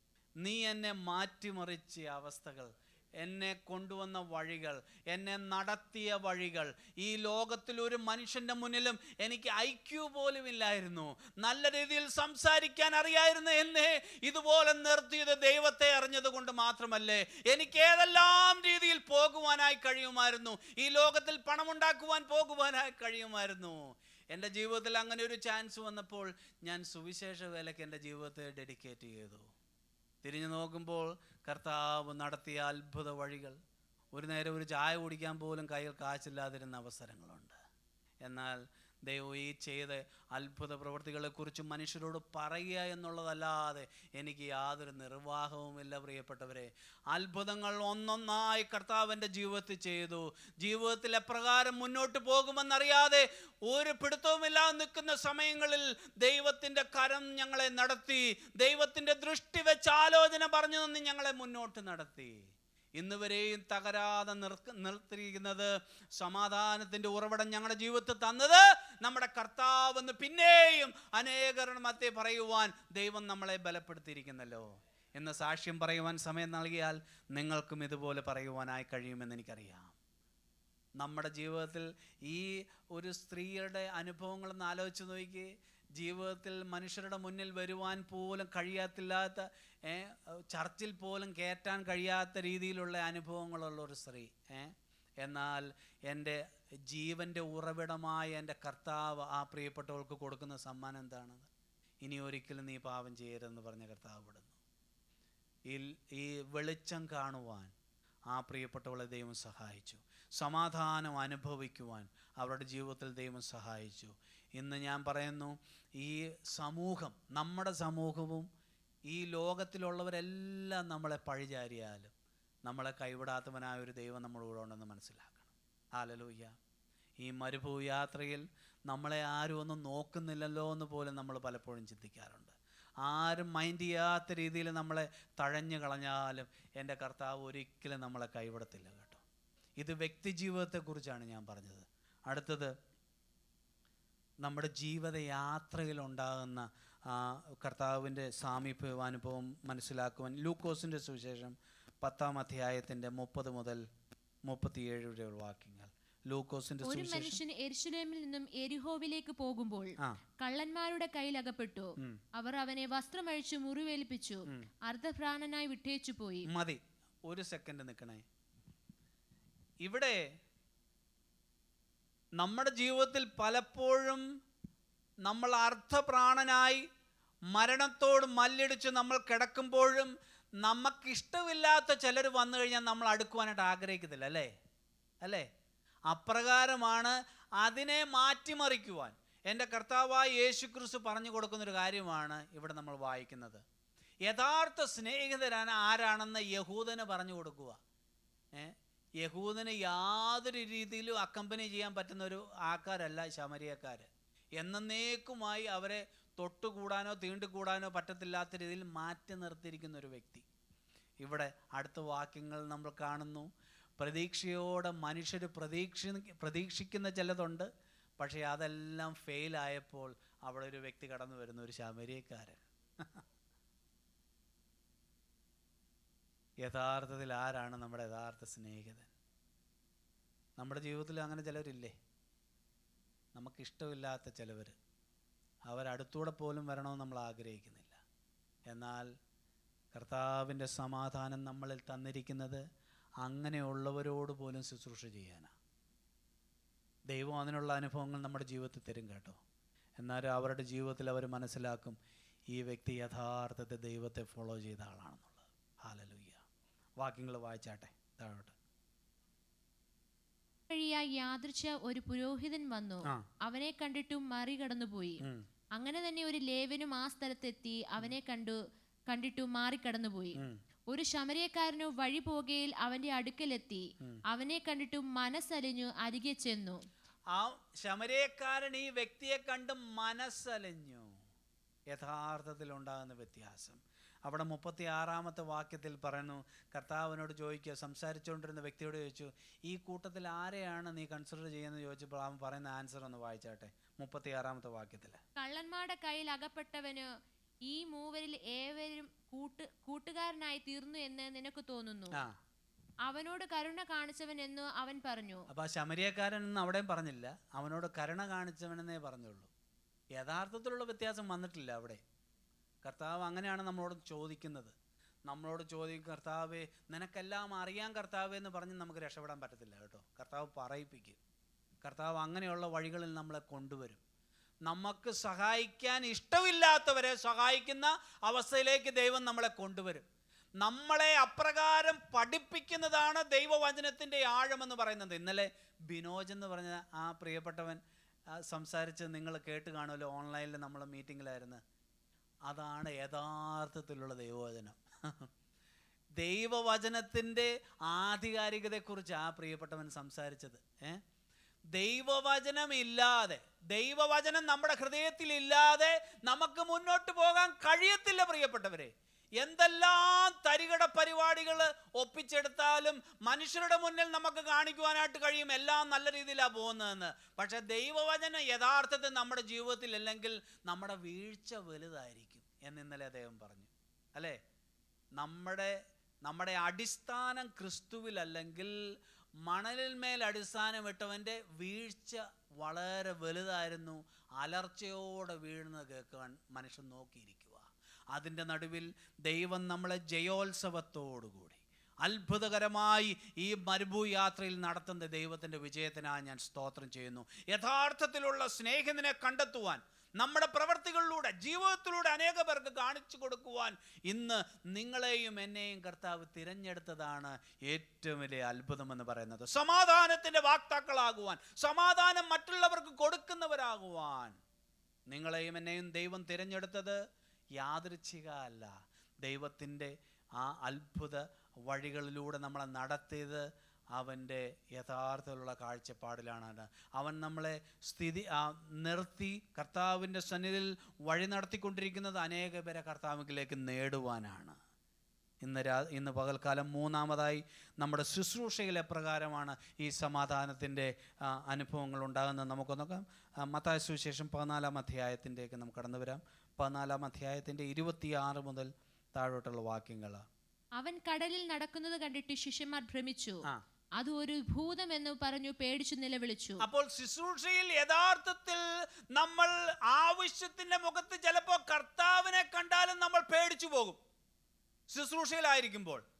നീ എന്നെ മാറ്റിമറിച്ച അവസ്ഥകൾ എന്നെ കൊണ്ടുവന്ന വഴികൾ എന്നെ നടത്തിയ വഴികൾ ഈ ലോകത്തിൽ ഒരു മനുഷ്യന്റെ മുന്നിലും എനിക്ക് ഐക്യു പോലും ഇല്ലായിരുന്നു നല്ല രീതിയിൽ സംസാരിക്കാൻ അറിയായിരുന്നു എന്നെ ഇതുപോലെ നിർത്തിയത് ദൈവത്തെ അറിഞ്ഞത് കൊണ്ട് മാത്രമല്ലേ എനിക്ക് ഏതെല്ലാം രീതിയിൽ പോകുവാനായി കഴിയുമായിരുന്നു ഈ ലോകത്തിൽ പണമുണ്ടാക്കുവാൻ പോകുവാനായി കഴിയുമായിരുന്നു എൻ്റെ ജീവിതത്തിൽ അങ്ങനെ ഒരു ചാൻസ് വന്നപ്പോൾ ഞാൻ സുവിശേഷ വേലയ്ക്ക് എൻ്റെ ജീവിതത്തെ ഡെഡിക്കേറ്റ് ചെയ്തു തിരിഞ്ഞു നോക്കുമ്പോൾ കർത്താവ് നടത്തിയ അത്ഭുത വഴികൾ ഒരു നേരം ഒരു ചായ കുടിക്കാൻ പോലും കയ്യിൽ കാശില്ലാതിരുന്ന അവസരങ്ങളുണ്ട് എന്നാൽ ദൈവം ഈ ചെയ്ത അത്ഭുത പ്രവൃത്തികളെക്കുറിച്ച് മനുഷ്യരോട് പറയുക എന്നുള്ളതല്ലാതെ എനിക്ക് യാതൊരു നിർവാഹവുമില്ല പ്രിയപ്പെട്ടവരെ അത്ഭുതങ്ങൾ ഒന്നൊന്നായി കർത്താവിൻ്റെ ജീവിതത്തിൽ ചെയ്തു ജീവിതത്തിൽ എപ്രകാരം മുന്നോട്ട് പോകുമെന്നറിയാതെ ഒരു പിടുത്തവുമില്ലാതെ നിൽക്കുന്ന സമയങ്ങളിൽ ദൈവത്തിൻ്റെ കരം ഞങ്ങളെ നടത്തി ദൈവത്തിൻ്റെ ദൃഷ്ടി വെച്ച് ആലോചന പറഞ്ഞു നിന്ന് ഞങ്ങളെ മുന്നോട്ട് നടത്തി ഇന്ന് വരെയും തകരാതെ നിർക്ക നിർത്തിയിരിക്കുന്നത് സമാധാനത്തിൻ്റെ ഉറവിടം ഞങ്ങളുടെ ജീവിതത്തിൽ തന്നത് നമ്മുടെ കർത്താവെന്ന് പിന്നെയും അനേകരുടെ മധ്യേ പറയുവാൻ ദൈവം നമ്മളെ ബലപ്പെടുത്തിയിരിക്കുന്നല്ലോ എന്ന് സാക്ഷ്യം പറയുവാൻ സമയം നൽകിയാൽ നിങ്ങൾക്കും ഇതുപോലെ പറയുവാനായി കഴിയുമെന്ന് എനിക്കറിയാം നമ്മുടെ ജീവിതത്തിൽ ഈ ഒരു സ്ത്രീയുടെ അനുഭവങ്ങളൊന്ന് ആലോചിച്ച് നോക്കി ജീവിതത്തിൽ മനുഷ്യരുടെ മുന്നിൽ വരുവാൻ പോലും കഴിയാത്തില്ലാത്ത ഏ, ചർച്ചിൽ പോലും കയറ്റാൻ കഴിയാത്ത രീതിയിലുള്ള അനുഭവങ്ങളുള്ള ഒരു സ്ത്രീ ഏ എന്നാൽ എൻ്റെ ജീവൻ്റെ ഉറവിടമായ എൻ്റെ കർത്താവ് ആ പ്രിയപ്പെട്ടവൾക്ക് കൊടുക്കുന്ന സമ്മാനം എന്താണത് ഇനി ഒരിക്കലും നീ പാപം ചെയ്യരുതെന്ന് പറഞ്ഞ കർത്താവ് വിടുന്നു ഈ ഈ വെളിച്ചം കാണുവാൻ ആ പ്രിയപ്പെട്ടവളെ ദൈവം സഹായിച്ചു സമാധാനം അനുഭവിക്കുവാൻ അവരുടെ ജീവിതത്തിൽ ദൈവം സഹായിച്ചു ഇന്ന് ഞാൻ പറയുന്നു ഈ സമൂഹം നമ്മുടെ സമൂഹവും ഈ ലോകത്തിലുള്ളവരെല്ലാം നമ്മളെ പഴിചാരിയാലും നമ്മളെ കൈവിടാത്തവനായ ഒരു ദൈവം നമ്മുടെ കൂടെ ഉണ്ടെന്ന് മനസ്സിലാക്കണം ഹാലലൂയ്യ ഈ മരുഭൂ യാത്രയിൽ നമ്മളെ ആരും ഒന്നും നോക്കുന്നില്ലല്ലോ എന്ന് പോലും നമ്മൾ പലപ്പോഴും ചിന്തിക്കാറുണ്ട് ആരും മൈൻഡ് ചെയ്യാത്ത രീതിയിൽ നമ്മളെ തഴഞ്ഞു കളഞ്ഞാലും എൻ്റെ കർത്താവ് ഒരിക്കലും നമ്മളെ കൈവിടത്തില്ല കേട്ടോ ഇത് വ്യക്തി ജീവിതത്തെക്കുറിച്ചാണ് ഞാൻ പറഞ്ഞത് അടുത്തത് നമ്മുടെ ജീവിതയാത്രയിലുണ്ടാകുന്ന ആ കർത്താവിൻ്റെ സാമീപ്യ അനുഭവം മനസ്സിലാക്കുവാൻ ലൂക്കോസിൻ്റെ സുവിശേഷം പത്താം അധ്യായത്തിൻ്റെ മുപ്പത് മുതൽ മുപ്പത്തിയേഴ് വരെയുള്ള വാക്യങ്ങൾ ലൂക്കോസിൻ്റെ
ഒരു
സുവിശേഷം
മനുഷ്യൻ എരിശുലേമിൽ നിന്നും എരിഹോവിലേക്ക് പോകുമ്പോൾ
ആ
കള്ളന്മാരുടെ കയ്യിൽ അകപ്പെട്ടു അവർ അവനെ വസ്ത്രമഴിച്ചു മുറിവേൽപ്പിച്ചു അർദ്ധഭ്രാണനായി വിട്ടേച്ചു പോയി
മതി ഒരു സെക്കൻഡ് നിൽക്കണേ ഇവിടെ നമ്മുടെ ജീവിതത്തിൽ പലപ്പോഴും നമ്മൾ അർത്ഥപ്രാണനായി മരണത്തോട് മല്ലിടിച്ച് നമ്മൾ കിടക്കുമ്പോഴും നമുക്കിഷ്ടമില്ലാത്ത ചിലർ വന്നു കഴിഞ്ഞാൽ നമ്മൾ അടുക്കുവാനായിട്ട് ആഗ്രഹിക്കത്തില്ല അല്ലേ അല്ലേ അപ്രകാരമാണ് അതിനെ മാറ്റിമറിക്കുവാൻ എൻ്റെ കർത്താവായ യേശു ക്രിസ്തു പറഞ്ഞു കൊടുക്കുന്നൊരു കാര്യമാണ് ഇവിടെ നമ്മൾ വായിക്കുന്നത് യഥാർത്ഥ സ്നേഹിതരാണ് ആരാണെന്ന് യഹൂദന് പറഞ്ഞു കൊടുക്കുക ഏ യഹൂദന് യാതൊരു രീതിയിലും അക്കമ്പനി ചെയ്യാൻ പറ്റുന്ന ഒരു ആൾക്കാരല്ല ശമരിയക്കാർ എന്നേക്കുമായി അവരെ തൊട്ടുകൂടാനോ തീണ്ടിക്കൂടാനോ പറ്റത്തില്ലാത്ത രീതിയിൽ മാറ്റി നിർത്തിയിരിക്കുന്ന ഒരു വ്യക്തി ഇവിടെ അടുത്ത വാക്യങ്ങൾ നമ്മൾ കാണുന്നു പ്രതീക്ഷയോടെ മനുഷ്യർ പ്രതീക്ഷ പ്രതീക്ഷിക്കുന്ന ചിലതുണ്ട് പക്ഷേ അതെല്ലാം ഫെയിലായപ്പോൾ അവിടെ ഒരു വ്യക്തി കടന്നു വരുന്ന ഒരു ശമരിയക്കാരൻ യഥാർത്ഥത്തിൽ ആരാണ് നമ്മുടെ യഥാർത്ഥ സ്നേഹിതൻ നമ്മുടെ ജീവിതത്തിൽ അങ്ങനെ ചിലരില്ലേ നമുക്കിഷ്ടമില്ലാത്ത ചിലവർ അവരടുത്തൂടെ പോലും വരണമെന്ന് നമ്മൾ ആഗ്രഹിക്കുന്നില്ല എന്നാൽ കർത്താവിൻ്റെ സമാധാനം നമ്മളിൽ തന്നിരിക്കുന്നത് അങ്ങനെയുള്ളവരോട് പോലും ശുശ്രൂഷ ചെയ്യാനാണ് ദൈവം അതിനുള്ള അനുഭവങ്ങൾ നമ്മുടെ ജീവിതത്തിൽ തരും കേട്ടോ എന്നാലും അവരുടെ ജീവിതത്തിൽ അവർ മനസ്സിലാക്കും ഈ വ്യക്തി യഥാർത്ഥത്തിൽ ദൈവത്തെ ഫോളോ ചെയ്ത ആളാണെന്നുള്ളത് ഹാലലുയ്യ വാക്യങ്ങൾ വായിച്ചാട്ടെ താഴോട്ട്
വഴിയായി യാദൃച്ഛ ഒരു പുരോഹിതൻ വന്നു
ആ.
അവനെ കണ്ടിട്ടും മറികടന്നുപോയി
ഉം.
അങ്ങനെ തന്നെ ഒരു ലേവനും ആ സ്ഥലത്തെത്തി അവനെ കണ്ടു കണ്ടിട്ടു മാറിക്കടന്നുപോയി
ഉം.
ഒരു ശമരിയക്കാരനു വഴി പോകയിൽ അവന്റെ അടുക്കലെത്തി അവനെ കണ്ടിട്ടു മനസ്സലിഞ്ഞു അരികെ ചെന്നു
ആ ശമരേക്കാരൻ ഈ വ്യക്തിയെ കണ്ട് മനസ്സലിഞ്ഞു യഥാർത്ഥത്തിൽ ഉണ്ടാകുന്ന വ്യത്യാസം അവിടെ മുപ്പത്തി ആറാമത്തെ വാക്യത്തിൽ പറയുന്നു കർത്താവിനോട് ചോദിക്കുക സംസാരിച്ചുകൊണ്ടിരുന്ന വ്യക്തിയോട് ചോദിച്ചു ഈ കൂട്ടത്തിൽ ആരെയാണ് നീ കൺസിഡർ ചെയ്യുന്നത് ചോദിച്ചപ്പോൾ അവൻ പറയുന്ന ആൻസർ ഒന്ന് വായിച്ചാട്ടെ മുപ്പത്തി ആറാമത്തെ വാക്യത്തിൽ
കള്ളന്മാരുടെ കയ്യിൽ അകപ്പെട്ടവന് ഈ മൂവരിൽ ഏവരും കൂട്ട് കൂട്ടുകാരനായി തീർന്നു എന്ന് നിനക്ക് തോന്നുന്നു
ആ
അവനോട് കരുണ കാണിച്ചവൻ എന്നു അവൻ പറഞ്ഞു
അപ്പോൾ ആ ശമരിയക്കാരൻ എന്ന് അവിടെയും പറഞ്ഞില്ല അവനോട് കരുണ കാണിച്ചവനെന്നേ പറഞ്ഞുള്ളൂ യഥാർത്ഥത്തിലുള്ള വ്യത്യാസം വന്നിട്ടില്ല അവിടെ കർത്താവ് അങ്ങനെയാണ് നമ്മളോട് ചോദിക്കുന്നത് നമ്മളോട് ചോദിക്കും കർത്താവേ നിനക്കെല്ലാം അറിയാൻ കർത്താവേ എന്ന് പറഞ്ഞ് നമുക്ക് രക്ഷപ്പെടാൻ പറ്റത്തില്ല കേട്ടോ കർത്താവ് പറയിപ്പിക്കും കർത്താവ് അങ്ങനെയുള്ള വഴികളിൽ നമ്മളെ കൊണ്ടുവരും നമുക്ക് സഹായിക്കാൻ ഇഷ്ടമില്ലാത്തവരെ സഹായിക്കുന്ന അവസ്ഥയിലേക്ക് ദൈവം നമ്മളെ കൊണ്ടുവരും നമ്മളെ അപ്രകാരം പഠിപ്പിക്കുന്നതാണ് ദൈവവചനത്തിൻ്റെ ആഴമെന്ന് പറയുന്നത് ഇന്നലെ ബിനോജ് എന്ന് പറഞ്ഞ ആ പ്രിയപ്പെട്ടവൻ ആ, സംസാരിച്ച് നിങ്ങൾ കേട്ട് കാണുമല്ലോ ഓൺലൈനിൽ നമ്മൾ മീറ്റിങ്ങിലായിരുന്നു അതാണ് യഥാർത്ഥത്തിലുള്ള ദൈവവചനം ദൈവവചനത്തിൻ്റെ ആധികാരികതയെക്കുറിച്ച് ആ പ്രിയപ്പെട്ടവൻ സംസാരിച്ചത് ഏ ദൈവവചനമില്ലാതെ ദൈവവചനം നമ്മുടെ ഹൃദയത്തിൽ ഇല്ലാതെ നമുക്ക് മുന്നോട്ട് പോകാൻ കഴിയത്തില്ല പ്രിയപ്പെട്ടവരെ എന്തെല്ലാം തരികട പരിപാടികൾ ഒപ്പിച്ചെടുത്താലും മനുഷ്യരുടെ മുന്നിൽ നമുക്ക് കാണിക്കുവാനായിട്ട് കഴിയും എല്ലാം നല്ല രീതിയിലാണ് പോകുന്നതെന്ന് പക്ഷെ ദൈവവചനം യഥാർത്ഥത്തിൽ നമ്മുടെ ജീവിതത്തിൽ അല്ലെങ്കിൽ നമ്മുടെ വീഴ്ച വലുതായിരിക്കും എന്ന് ഇന്നലെ അദ്ദേഹം പറഞ്ഞു അല്ലേ നമ്മുടെ നമ്മുടെ അടിസ്ഥാനം ക്രിസ്തുവിലല്ലെങ്കിൽ മണലിൽ മേൽ അടിസ്ഥാനമിട്ടവൻ്റെ വീഴ്ച വളരെ വലുതായിരുന്നു അലർച്ചയോടെ വീഴുന്നത് കേൾക്കാൻ മനുഷ്യൻ നോക്കിയിരിക്കുക അതിൻ്റെ നടുവിൽ ദൈവം നമ്മളെ ജയോത്സവത്തോടുകൂടി അത്ഭുതകരമായി ഈ മരുഭൂ യാത്രയിൽ നടത്തുന്ന ദൈവത്തിൻ്റെ വിജയത്തിനായി ഞാൻ സ്തോത്രം ചെയ്യുന്നു യഥാർത്ഥത്തിലുള്ള സ്നേഹിതനെ കണ്ടെത്തുവാൻ നമ്മുടെ പ്രവർത്തികളിലൂടെ ജീവിതത്തിലൂടെ അനേക പേർക്ക് കാണിച്ചു കൊടുക്കുവാൻ ഇന്ന് നിങ്ങളെയും എന്നെയും കർത്താവ് തിരഞ്ഞെടുത്തതാണ് ഏറ്റവും വലിയ അത്ഭുതമെന്ന് പറയുന്നത് സമാധാനത്തിൻ്റെ വാക്താക്കളാകുവാൻ സമാധാനം മറ്റുള്ളവർക്ക് കൊടുക്കുന്നവരാകുവാൻ നിങ്ങളെയും എന്നെയും ദൈവം തിരഞ്ഞെടുത്തത് യാദൃച്ഛിക അല്ല ദൈവത്തിൻ്റെ ആ അത്ഭുത വഴികളിലൂടെ നമ്മളെ നടത്തിയത് അവൻ്റെ യഥാർത്ഥത്തിലുള്ള കാഴ്ചപ്പാടിലാണ് അവൻ നമ്മളെ സ്ഥിതി ആ, നിർത്തി കർത്താവിൻ്റെ സന്നിധിയിൽ വഴി നടത്തിക്കൊണ്ടിരിക്കുന്നത് അനേക പേരെ കർത്താവിലേക്ക് നേടുവാനാണ് ഇന്ന് രാ ഇന്ന് പകൽക്കാലം മൂന്നാമതായി നമ്മുടെ ശുശ്രൂഷയിലെ പ്രകാരമാണ് ഈ സമാധാനത്തിൻ്റെ ആ, അനുഭവങ്ങൾ ഉണ്ടാകുന്നത് നമുക്ക് നോക്കാം ആ, മത്തായ സുവിശേഷം പതിനാലാം അധ്യായത്തിൻ്റെയൊക്കെ നമുക്ക് കടന്നു വരാം പതിനാലാം അധ്യായത്തിൻ്റെ ഇരുപത്തിയാറ് മുതൽ താഴോട്ടുള്ള വാക്യങ്ങൾ
അവൻ കടലിൽ നടക്കുന്നത് കണ്ടിട്ട് ശിഷ്യന്മാർ ഭ്രമിച്ചു
ആ.
അത് ഒരു ഭൂതമെന്ന് പറഞ്ഞു പേടിച്ചു നിലവിളിച്ചു
അപ്പോൾ ശുശ്രൂഷയിൽ യഥാർത്ഥത്തിൽ നമ്മൾ ആവശ്യത്തിന്റെ മുഖത്ത് ചിലപ്പോൾ കർത്താവിനെ കണ്ടാലും നമ്മൾ പേടിച്ചു പോകും ശുശ്രൂഷയിലായിരിക്കുമ്പോൾ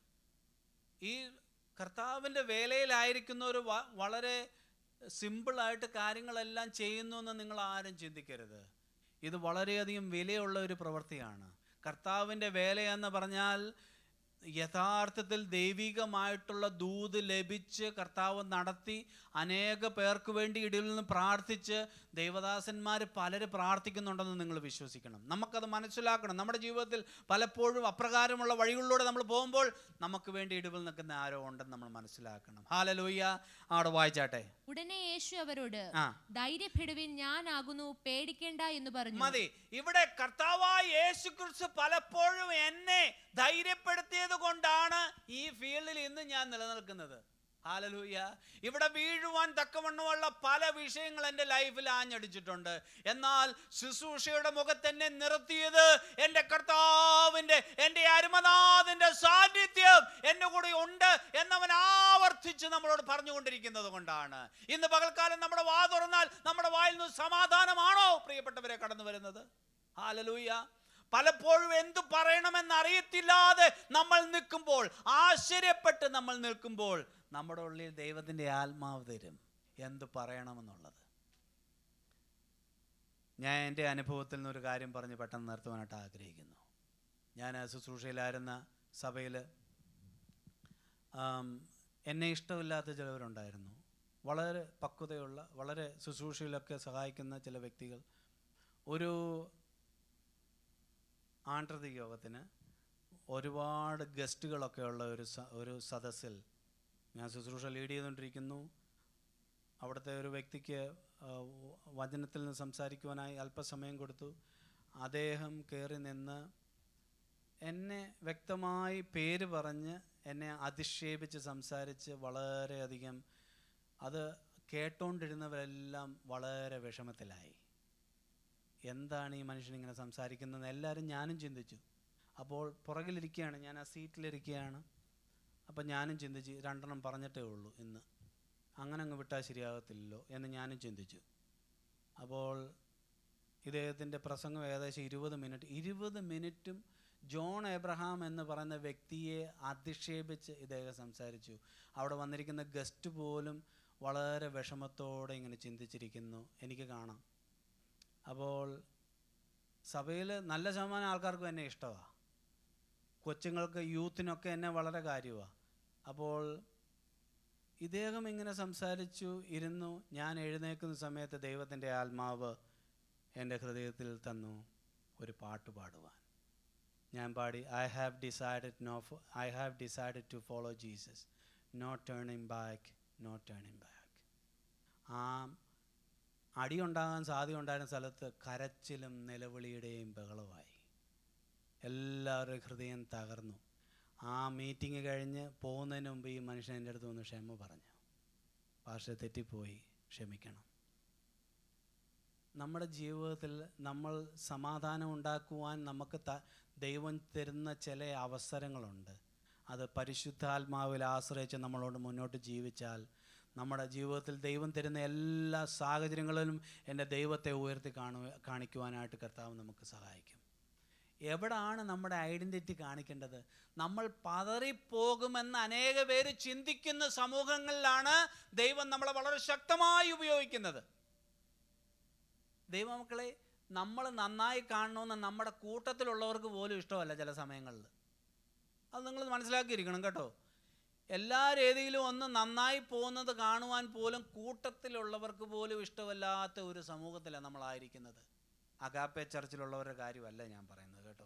ഈ കർത്താവിൻ്റെ വേലയിലായിരിക്കുന്നവർ വ- വളരെ സിമ്പിളായിട്ട് കാര്യങ്ങളെല്ലാം ചെയ്യുന്നു എന്ന് നിങ്ങൾ ആരും ചിന്തിക്കരുത് ഇത് വളരെയധികം വിലയുള്ള ഒരു പ്രവൃത്തിയാണ് കർത്താവിൻ്റെ വേലയെന്ന് പറഞ്ഞാൽ യഥാർത്ഥത്തിൽ ദൈവികമായിട്ടുള്ള ദൂത് ലഭിച്ച് കർത്താവ് നടത്തി അനേക പേർക്ക് വേണ്ടി ഇടയിൽ നിന്ന് പ്രാർത്ഥിച്ച് ദൈവദാസന്മാർ പലര് പ്രാർത്ഥിക്കുന്നുണ്ടെന്ന് നിങ്ങൾ വിശ്വസിക്കണം നമുക്കത് മനസ്സിലാക്കണം നമ്മുടെ ജീവിതത്തിൽ പലപ്പോഴും അപ്രകാരമുള്ള വഴികളിലൂടെ നമ്മൾ പോകുമ്പോൾ നമുക്ക് വേണ്ടി ഇടിവിൽ നിൽക്കുന്ന ആരോ ഉണ്ടെന്ന് നമ്മൾ മനസ്സിലാക്കണം ഹാലലൂയ്യ അവിടെ വായിച്ചാട്ടെ
ഉടനെ യേശു അവരോട്
ആ.
ധൈര്യപ്പെടുവിൻ ഞാനാകുന്നു പേടിക്കേണ്ട എന്ന് പറഞ്ഞു
മതി ഇവിടെ കർത്താവായ യേശു ക്രിസ്തു പലപ്പോഴും എന്നെ ധൈര്യപ്പെടുത്തിയത് കൊണ്ടാണ് ഈ ഫീൽഡിൽ ഇന്ന് ഞാൻ നിലനിൽക്കുന്നത് ഹാലലൂയ ഇവിടെ വീഴുവാൻ തക്കവണ്ണമുള്ള പല വിഷയങ്ങൾ എൻ്റെ ലൈഫിൽ ആഞ്ഞടിച്ചിട്ടുണ്ട് എന്നാൽ ശുശ്രൂഷയുടെ മുഖത്ത് എന്നെ നിർത്തിയത് എൻ്റെ കർത്താവിൻ്റെ എൻ്റെ അരുമനാഥിൻ്റെ സാന്നിധ്യം എൻ്റെ കൂടെ ഉണ്ട് എന്നവൻ ആവർത്തിച്ച് നമ്മളോട് പറഞ്ഞുകൊണ്ടിരിക്കുന്നത് കൊണ്ടാണ് ഇന്ന് പകൽക്കാലം നമ്മുടെ വാ തുറന്നാൽ നമ്മുടെ വായിൽ നിന്ന് സമാധാനമാണോ പ്രിയപ്പെട്ടവരെ കടന്നു വരുന്നത് ഹാലലൂയ പലപ്പോഴും എന്തു പറയണമെന്ന് അറിയത്തില്ലാതെ നമ്മൾ നിൽക്കുമ്പോൾ ആശ്ചര്യപ്പെട്ട് നമ്മൾ നിൽക്കുമ്പോൾ നമ്മുടെ ഉള്ളിൽ ദൈവത്തിൻ്റെ ആത്മാവ് തരും എന്തു പറയണമെന്നുള്ളത് ഞാൻ എൻ്റെ അനുഭവത്തിൽ നിന്നൊരു കാര്യം പറഞ്ഞ് പെട്ടെന്ന് നിർത്തുവാനായിട്ട് ആഗ്രഹിക്കുന്നു ഞാൻ ശുശ്രൂഷയിലായിരുന്ന സഭയിൽ എന്നെ ഇഷ്ടമില്ലാത്ത ചിലവരുണ്ടായിരുന്നു വളരെ പക്വതയുള്ള വളരെ ശുശ്രൂഷയിലൊക്കെ സഹായിക്കുന്ന ചില വ്യക്തികൾ ഒരു ആണ്ടൃതി യോഗത്തിന് ഒരുപാട് ഗസ്റ്റുകളൊക്കെ ഉള്ള ഒരു സ- ഒരു സദസ്സിൽ ഞാൻ ശുശ്രൂഷ ലീഡ് ചെയ്തുകൊണ്ടിരിക്കുന്നു അവിടുത്തെ ഒരു വ്യക്തിക്ക് ആ, വ- വചനത്തിൽ നിന്ന് സംസാരിക്കുവാനായി അല്പസമയം കൊടുത്തു അദ്ദേഹം കയറി നിന്ന് എന്നെ വ്യക്തമായി പേര് പറഞ്ഞ് എന്നെ അധിക്ഷേപിച്ച് സംസാരിച്ച് വളരെയധികം അത് കേട്ടോണ്ടിരുന്നവരെല്ലാം വളരെ വിഷമത്തിലായി എന്താണ് ഈ മനുഷ്യൻ ഇങ്ങനെ സംസാരിക്കുന്നത് എല്ലാവരും ഞാനും ചിന്തിച്ചു അപ്പോൾ പുറകിലിരിക്കുകയാണ് ഞാൻ ആ സീറ്റിലിരിക്കുകയാണ് അപ്പോൾ ഞാനും ചിന്തിച്ച് രണ്ടെണ്ണം പറഞ്ഞിട്ടേ ഉള്ളൂ ഇന്ന് അങ്ങനെ അങ്ങ് വിട്ടാൽ ശരിയാകത്തില്ലല്ലോ എന്ന് ഞാനും ചിന്തിച്ചു അപ്പോൾ ഇദ്ദേഹത്തിൻ്റെ പ്രസംഗം ഏകദേശം ഇരുപത് മിനിറ്റ് ഇരുപത് മിനിറ്റും ജോൺ എബ്രഹാം എന്ന് പറയുന്ന വ്യക്തിയെ അധിക്ഷേപിച്ച് ഇദ്ദേഹം സംസാരിച്ചു അവിടെ വന്നിരിക്കുന്ന ഗസ്റ്റ് പോലും വളരെ വിഷമത്തോടെ ഇങ്ങനെ ചിന്തിച്ചിരിക്കുന്നു എനിക്ക് കാണാം അപ്പോൾ സഭയിൽ നല്ല ശതമാനം ആൾക്കാർക്കും എന്നെ ഇഷ്ടമാണ് കൊച്ചുങ്ങൾക്ക് യൂത്തിനൊക്കെ എന്നെ വളരെ കാര്യമാണ് അപ്പോൾ ഇദ്ദേഹം ഇങ്ങനെ സംസാരിച്ചു ഇരുന്നു ഞാൻ എഴുന്നേക്കുന്ന സമയത്ത് ദൈവത്തിൻ്റെ ആത്മാവ് എൻ്റെ ഹൃദയത്തിൽ തന്നു ഒരു പാട്ട് പാടുവാൻ ഞാൻ പാടി I have decided no I have decided to follow Jesus not turning back not turning back ആ അടിയുണ്ടാകാൻ സാധ്യത ഉണ്ടായിരുന്ന സ്ഥലത്ത് കരച്ചിലും നിലവിളിയുടെയും ബഹളമായി എല്ലാവരുടെയും ഹൃദയം തകർന്നു ആ മീറ്റിംഗ് കഴിഞ്ഞ് പോകുന്നതിന് മുമ്പ് ഈ മനുഷ്യൻ എൻ്റെ അടുത്ത് വന്ന് ക്ഷമ പറഞ്ഞു ഭാഷ തെറ്റിപ്പോയി ക്ഷമിക്കണം നമ്മുടെ ജീവിതത്തിൽ നമ്മൾ സമാധാനം ഉണ്ടാക്കുവാൻ നമുക്ക് ത- ദൈവം തരുന്ന ചില അവസരങ്ങളുണ്ട് അത് പരിശുദ്ധാത്മാവിൽ ആശ്രയിച്ച് നമ്മളോട് മുന്നോട്ട് ജീവിച്ചാൽ നമ്മുടെ ജീവിതത്തിൽ ദൈവം തരുന്ന എല്ലാ സാഹചര്യങ്ങളിലും എൻ്റെ ദൈവത്തെ ഉയർത്തി കാണുക കാണിക്കുവാനായിട്ട് കർത്താവ് നമുക്ക് സഹായിക്കും എവിടാണ് നമ്മുടെ ഐഡൻറ്റിറ്റി കാണിക്കേണ്ടത് നമ്മൾ പതറിപ്പോകുമെന്ന് അനേക പേര് ചിന്തിക്കുന്ന സമൂഹങ്ങളിലാണ് ദൈവം നമ്മളെ വളരെ ശക്തമായി ഉപയോഗിക്കുന്നത് ദൈവമക്കളെ നമ്മൾ നന്നായി കാണണമെന്ന് നമ്മുടെ കൂട്ടത്തിലുള്ളവർക്ക് പോലും ഇഷ്ടമല്ല ചില സമയങ്ങളിൽ അത് നിങ്ങൾ മനസ്സിലാക്കിയിരിക്കണം കേട്ടോ എല്ലാ രീതിയിലും ഒന്ന് നന്നായി പോകുന്നത് കാണുവാൻ പോലും കൂട്ടത്തിലുള്ളവർക്ക് പോലും ഇഷ്ടമല്ലാത്ത ഒരു സമൂഹത്തിലാണ് നമ്മളായിരിക്കുന്നത് അഗാപ്പെ ചർച്ചിലുള്ളവരുടെ കാര്യമല്ല ഞാൻ പറയുന്നത് കേട്ടോ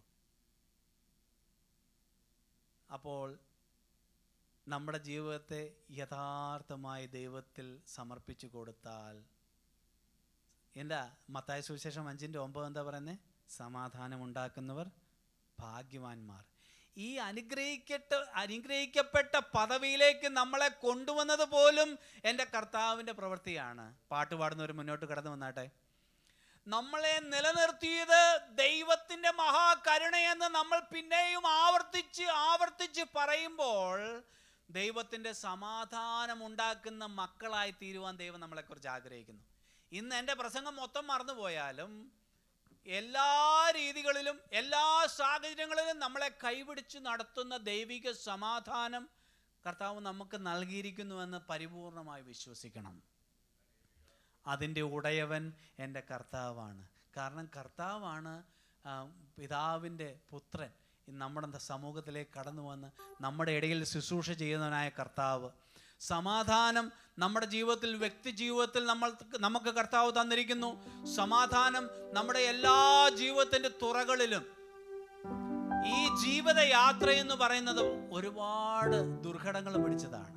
അപ്പോൾ നമ്മുടെ ജീവിതത്തെ യഥാർത്ഥമായി ദൈവത്തിൽ സമർപ്പിച്ചു കൊടുത്താൽ എന്താ മത്തായ സുവിശേഷം അഞ്ചിൻ്റെ ഒമ്പത് എന്താ പറയുന്നത് സമാധാനം ഉണ്ടാക്കുന്നവർ ഭാഗ്യവാന്മാർ ഈ അനുഗ്രഹിക്കട്ട അനുഗ്രഹിക്കപ്പെട്ട പദവിയിലേക്ക് നമ്മളെ കൊണ്ടുവന്നത് പോലും എൻ്റെ കർത്താവിൻ്റെ പ്രവൃത്തിയാണ് പാട്ട് പാടുന്നവർ മുന്നോട്ട് കടന്നു വന്നാട്ടെ നമ്മളെ നിലനിർത്തിയത് ദൈവത്തിൻ്റെ മഹാകരുണയെന്ന് നമ്മൾ പിന്നെയും ആവർത്തിച്ച് ആവർത്തിച്ച് പറയുമ്പോൾ ദൈവത്തിൻ്റെ സമാധാനം ഉണ്ടാക്കുന്ന മക്കളായി തീരുവാൻ ദൈവം നമ്മളെക്കുറിച്ച് ആഗ്രഹിക്കുന്നു ഇന്ന് എൻ്റെ പ്രസംഗം മൊത്തം മറന്നുപോയാലും എല്ലാ രീതികളിലും എല്ലാ സാഹചര്യങ്ങളിലും നമ്മളെ കൈപിടിച്ച് നടത്തുന്ന ദൈവിക സമാധാനം കർത്താവ് നമുക്ക് നൽകിയിരിക്കുന്നുവെന്ന് പരിപൂർണമായി വിശ്വസിക്കണം അതിൻ്റെ ഉടയവൻ എൻ്റെ കർത്താവാണ് കാരണം കർത്താവാണ് ആ, പിതാവിൻ്റെ പുത്രൻ ഈ നമ്മുടെ സമൂഹത്തിലേക്ക് കടന്നു വന്ന് നമ്മുടെ ഇടയിൽ ശുശ്രൂഷ ചെയ്യുന്നവനായ കർത്താവ് സമാധാനം നമ്മുടെ ജീവിതത്തിൽ വ്യക്തി ജീവിതത്തിൽ നമ്മൾ നമുക്ക് കർത്താവ് തന്നിരിക്കുന്നു സമാധാനം നമ്മുടെ എല്ലാ ജീവിതത്തിൻ്റെ തുറകളിലും ഈ ജീവിതയാത്ര എന്ന് പറയുന്നത് ഒരുപാട് ദുർഘടങ്ങൾ പിടിച്ചതാണ്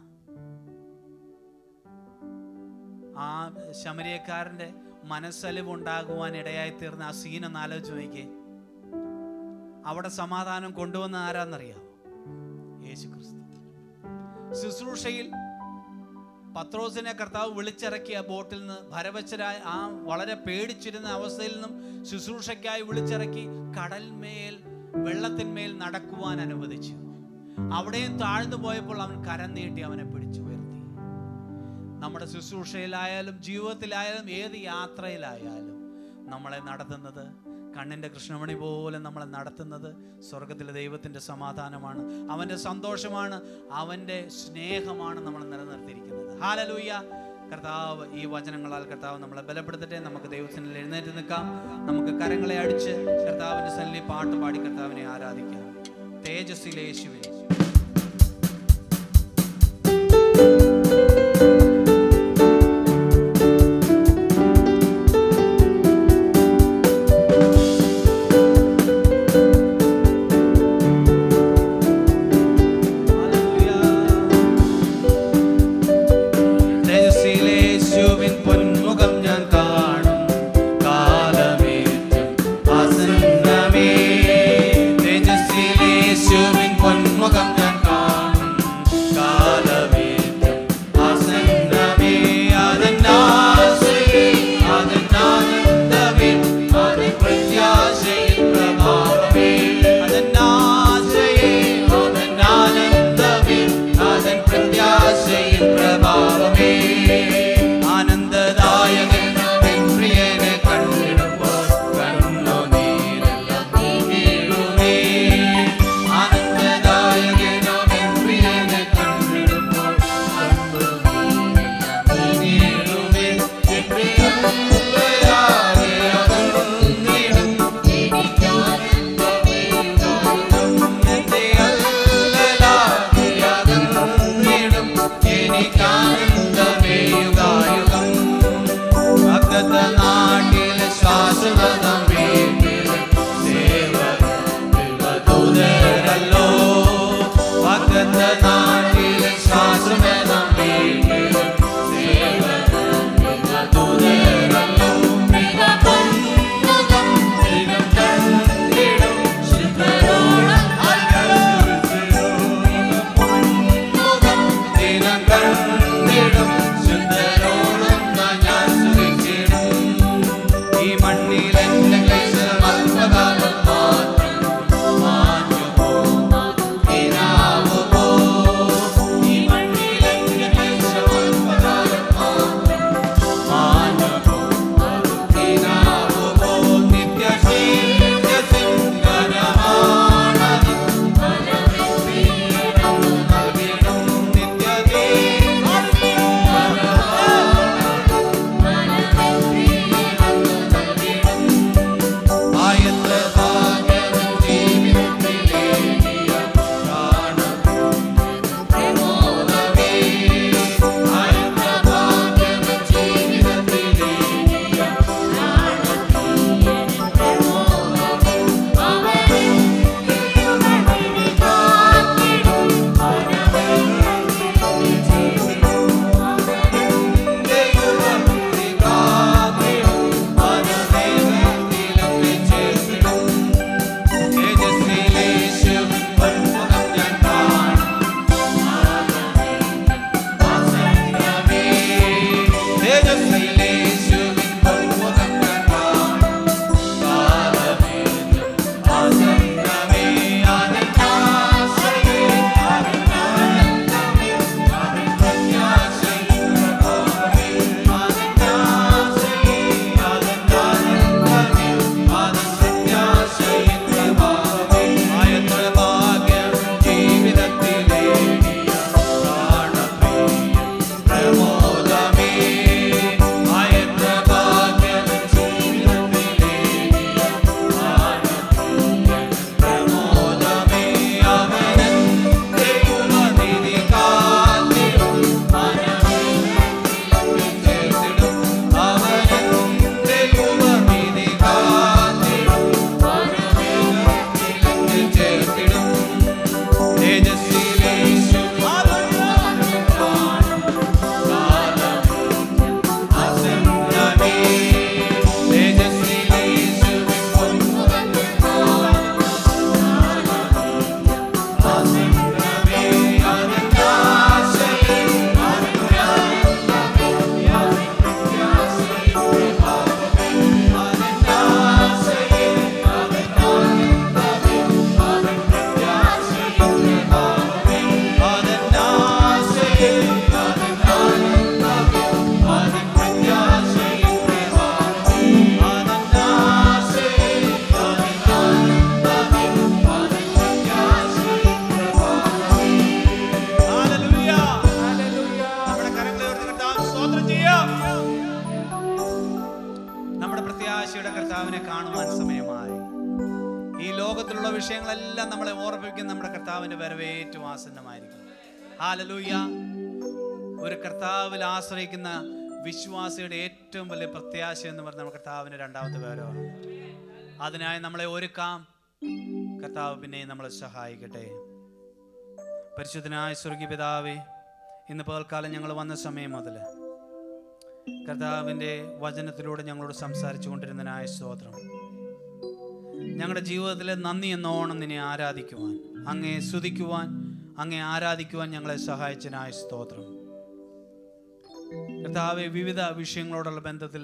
ആ ശമരിയക്കാരൻ്റെ മനസ്സലിവ് ഉണ്ടാകുവാൻ ഇടയായി തീർന്ന ആ സീൻ ഒന്ന് ആലോചിച്ച് നോക്കിയേ അവിടെ സമാധാനം കൊണ്ടുവന്ന ആരാന്നറിയാമോ യേശു ക്രിസ്തു ശുശ്രൂഷയിൽ പത്രോസിനെ കർത്താവ് വിളിച്ചിറക്കിയ ബോട്ടിൽ നിന്ന് ഭരവശരായ ആ വളരെ പേടിച്ചിരുന്ന അവസ്ഥയിൽ നിന്നും ശുശ്രൂഷയ്ക്കായി വിളിച്ചിറക്കി കടൽമേൽ വെള്ളത്തിന്മേൽ നടക്കുവാൻ അനുവദിച്ചു അവിടെയും താഴ്ന്നു പോയപ്പോൾ അവൻ കരം നീട്ടി അവനെ പിടിച്ചു ഉയർത്തി നമ്മുടെ ശുശ്രൂഷയിലായാലും ജീവിതത്തിലായാലും ഏത് യാത്രയിലായാലും നമ്മളെ നടത്തുന്നത് കണ്ണിൻ്റെ കൃഷ്ണമണി പോലെ നമ്മളെ നടത്തുന്നത് സ്വർഗത്തിലെ ദൈവത്തിൻ്റെ സമാധാനമാണ് അവൻ്റെ സന്തോഷമാണ് അവൻ്റെ സ്നേഹമാണ് നമ്മൾ നിലനിർത്തിയിരിക്കുന്നത് ഹാലലൂയ കർത്താവ് ഈ വചനങ്ങളാൽ കർത്താവ് നമ്മളെ ബലപ്പെടുത്തട്ടെ നമുക്ക് ദൈവത്തിനിൽ എഴുന്നേറ്റ് നിൽക്കാം നമുക്ക് കരങ്ങളെ അടിച്ച് കർത്താവിൻ്റെ സന്നിധി പാട്ട് പാടി കർത്താവിനെ ആരാധിക്കാം തേജസ്സിലെ യേശുവിനെ യേശുവിൻ പൊന്മുഖം ഞാൻ കാണും കാലമേറ്റും ആസന്നമേ തേജസ്സിലേശുവിൻ പൊന്മുഖം സ്തോത്രം ചെയ്യാം നമ്മുടെ പ്രത്യാശയുടെ കർത്താവിനെ കാണുവാൻ സമയമായി ഈ ലോകത്തിലുള്ള വിഷയങ്ങളെല്ലാം നമ്മളെ ഓർമ്മിപ്പിക്കുന്ന നമ്മുടെ കർത്താവിന്റെ വരവ് ഏറ്റവും ആസന്നമായിരിക്കും ഹാലലൂയ ഒരു കർത്താവിൽ ആശ്രയിക്കുന്ന വിശ്വാസിയുടെ ഏറ്റവും വലിയ പ്രത്യാശ എന്ന് പറഞ്ഞ നമ്മുടെ കർത്താവിന്റെ രണ്ടാമത്തെ വിവരമാണ് അതിനായി നമ്മളെ ഒരുക്കാം കർത്താവ് പിന്നെ നമ്മളെ സഹായിക്കട്ടെ പരിശുദ്ധനായ സ്വർഗീയ പിതാവേ ഇന്ന് പകൽക്കാലം ഞങ്ങൾ വന്ന സമയം മുതൽ കർത്താവിൻ്റെ വചനത്തിലൂടെ ഞങ്ങളോട് സംസാരിച്ചു കൊണ്ടിരുന്നതിനായ സ്തോത്രം ഞങ്ങളുടെ ജീവിതത്തിലെ നന്ദി എന്നോണം നിന്നെ ആരാധിക്കുവാൻ അങ്ങേ സ്തുതിക്കുവാൻ അങ്ങേ ആരാധിക്കുവാൻ ഞങ്ങളെ സഹായിച്ചതിനായ സ്തോത്രം കർത്താവെ വിവിധ വിഷയങ്ങളോടുള്ള ബന്ധത്തിൽ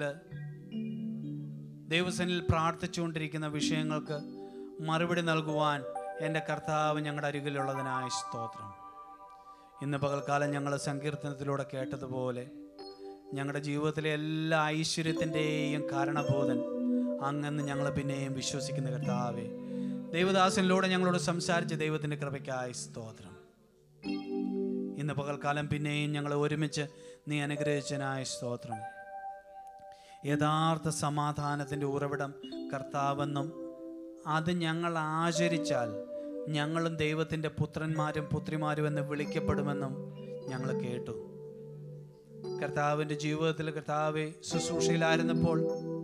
ദൈവസനിൽ പ്രാർത്ഥിച്ചുകൊണ്ടിരിക്കുന്ന വിഷയങ്ങൾക്ക് മറുപടി നൽകുവാൻ എൻ്റെ കർത്താവ് ഞങ്ങളുടെ അരികിലുള്ളതിനായ സ്തോത്രം ഇന്ന് പകൽക്കാലം ഞങ്ങൾ സങ്കീർത്തനത്തിലൂടെ കേട്ടതുപോലെ ഞങ്ങളുടെ ജീവിതത്തിലെ എല്ലാ ഐശ്വര്യത്തിൻ്റെയും കാരണബോധൻ അങ്ങെന്ന് ഞങ്ങൾ പിന്നെയും വിശ്വസിക്കുന്ന കർത്താവെ ദൈവദാസനിലൂടെ ഞങ്ങളോട് സംസാരിച്ച ദൈവത്തിൻ്റെ കൃപയ്ക്കായി സ്തോത്രം ഇന്ന് പകൽക്കാലം പിന്നെയും ഞങ്ങൾ ഒരുമിച്ച് നീ അനുഗ്രഹിച്ചനായ സ്തോത്രം യഥാർത്ഥ സമാധാനത്തിൻ്റെ ഉറവിടം കർത്താവെന്നും അത് ഞങ്ങൾ ആചരിച്ചാൽ ഞങ്ങളും ദൈവത്തിൻ്റെ പുത്രന്മാരും പുത്രിമാരും എന്ന് വിളിക്കപ്പെടുമെന്നും ഞങ്ങൾ കേട്ടു കർത്താവിൻ്റെ ജീവിതത്തിൽ കർത്താവ് ശുശ്രൂഷയിലായിരുന്നപ്പോൾ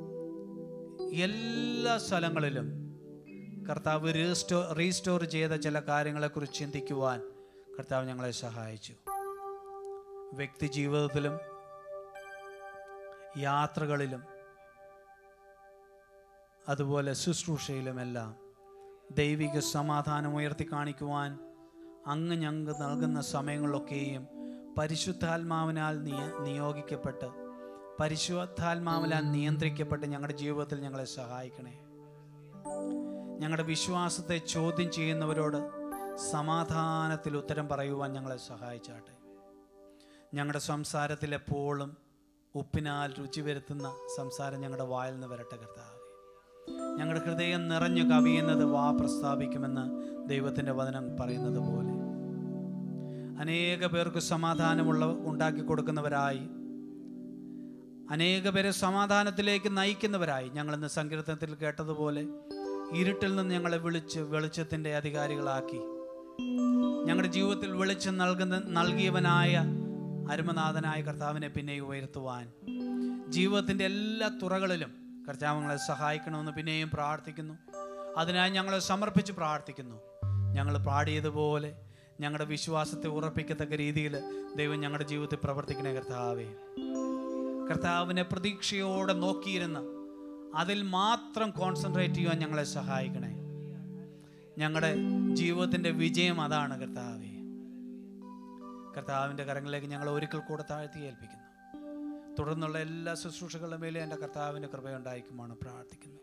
എല്ലാ സ്ഥലങ്ങളിലും കർത്താവ് റീസ്റ്റോ റീസ്റ്റോർ ചെയ്ത ചില കാര്യങ്ങളെക്കുറിച്ച് ചിന്തിക്കുവാൻ കർത്താവ് ഞങ്ങളെ സഹായിച്ചു വ്യക്തി ജീവിതത്തിലും യാത്രകളിലും അതുപോലെ ശുശ്രൂഷയിലുമെല്ലാം ദൈവിക സമാധാനം ഉയർത്തി കാണിക്കുവാൻ അങ്ങ് ഞങ്ങൾക്ക് നൽകുന്ന സമയങ്ങളിലൊക്കെയും പരിശുദ്ധാത്മാവിനാൽ നിയ നിയോഗിക്കപ്പെട്ട് പരിശുദ്ധാത്മാവിനാൽ നിയന്ത്രിക്കപ്പെട്ട് ഞങ്ങളുടെ ജീവിതത്തിൽ ഞങ്ങളെ സഹായിക്കണേ ഞങ്ങളുടെ വിശ്വാസത്തെ ചോദ്യം ചെയ്യുന്നവരോട് സമാധാനത്തിൽ ഉത്തരം പറയുവാൻ ഞങ്ങളെ സഹായിച്ചാട്ടെ ഞങ്ങളുടെ സംസാരത്തിൽ എപ്പോഴും ഉപ്പിനാൽ രുചി വരുത്തുന്ന സംസാരം ഞങ്ങളുടെ വായിൽ നിന്ന് വരട്ടെ കർത്താവേ ഞങ്ങളുടെ ഹൃദയം നിറഞ്ഞു കവിയുന്നത് വാ പ്രസ്താവിക്കുമെന്ന് ദൈവത്തിൻ്റെ വചനം പറയുന്നത് പോലെ അനേക പേർക്ക് സമാധാനമുള്ള ഉണ്ടാക്കി കൊടുക്കുന്നവരായി അനേക പേരെ സമാധാനത്തിലേക്ക് നയിക്കുന്നവരായി ഞങ്ങളിന്ന് സങ്കീർത്തനത്തിൽ കേട്ടതുപോലെ ഇരുട്ടിൽ നിന്ന് ഞങ്ങളെ വിളിച്ച് വെളിച്ചത്തിൻ്റെ അധികാരികളാക്കി ഞങ്ങളുടെ ജീവിതത്തിൽ വെളിച്ചം നൽകുന്ന നൽകിയവനായ അരുമനാഥനായ കർത്താവിനെ പിന്നെ ഉയർത്തുവാൻ ജീവിതത്തിൻ്റെ എല്ലാ തുറകളിലും കർത്താവ് ഞങ്ങളെ സഹായിക്കണമെന്ന് പിന്നെയും പ്രാർത്ഥിക്കുന്നു അതിനായി ഞങ്ങളെ സമർപ്പിച്ച് പ്രാർത്ഥിക്കുന്നു ഞങ്ങൾ പാടിയതുപോലെ ഞങ്ങളുടെ വിശ്വാസത്തെ ഉറപ്പിക്കത്തക്ക രീതിയിൽ ദൈവം ഞങ്ങളുടെ ജീവിതത്തിൽ പ്രവർത്തിക്കണേ കർത്താവേ കർത്താവിനെ പ്രതീക്ഷയോടെ നോക്കിയിരുന്ന അതിൽ മാത്രം കോൺസെൻട്രേറ്റ് ചെയ്യുവാൻ ഞങ്ങളെ സഹായിക്കണേ ഞങ്ങളുടെ ജീവിതത്തിൻ്റെ വിജയം അതാണ് കർത്താവേ കർത്താവിൻ്റെ കരങ്ങളിലേക്ക് ഞങ്ങൾ ഒരിക്കൽ കൂടെ താഴ്ത്തി ഏൽപ്പിക്കുന്നു തുടർന്നുള്ള എല്ലാ ശുശ്രൂഷകളുടെ മേലെ എൻ്റെ കർത്താവിൻ്റെ കൃപയുണ്ടായിരിക്കുമാണ് പ്രാർത്ഥിക്കുന്നു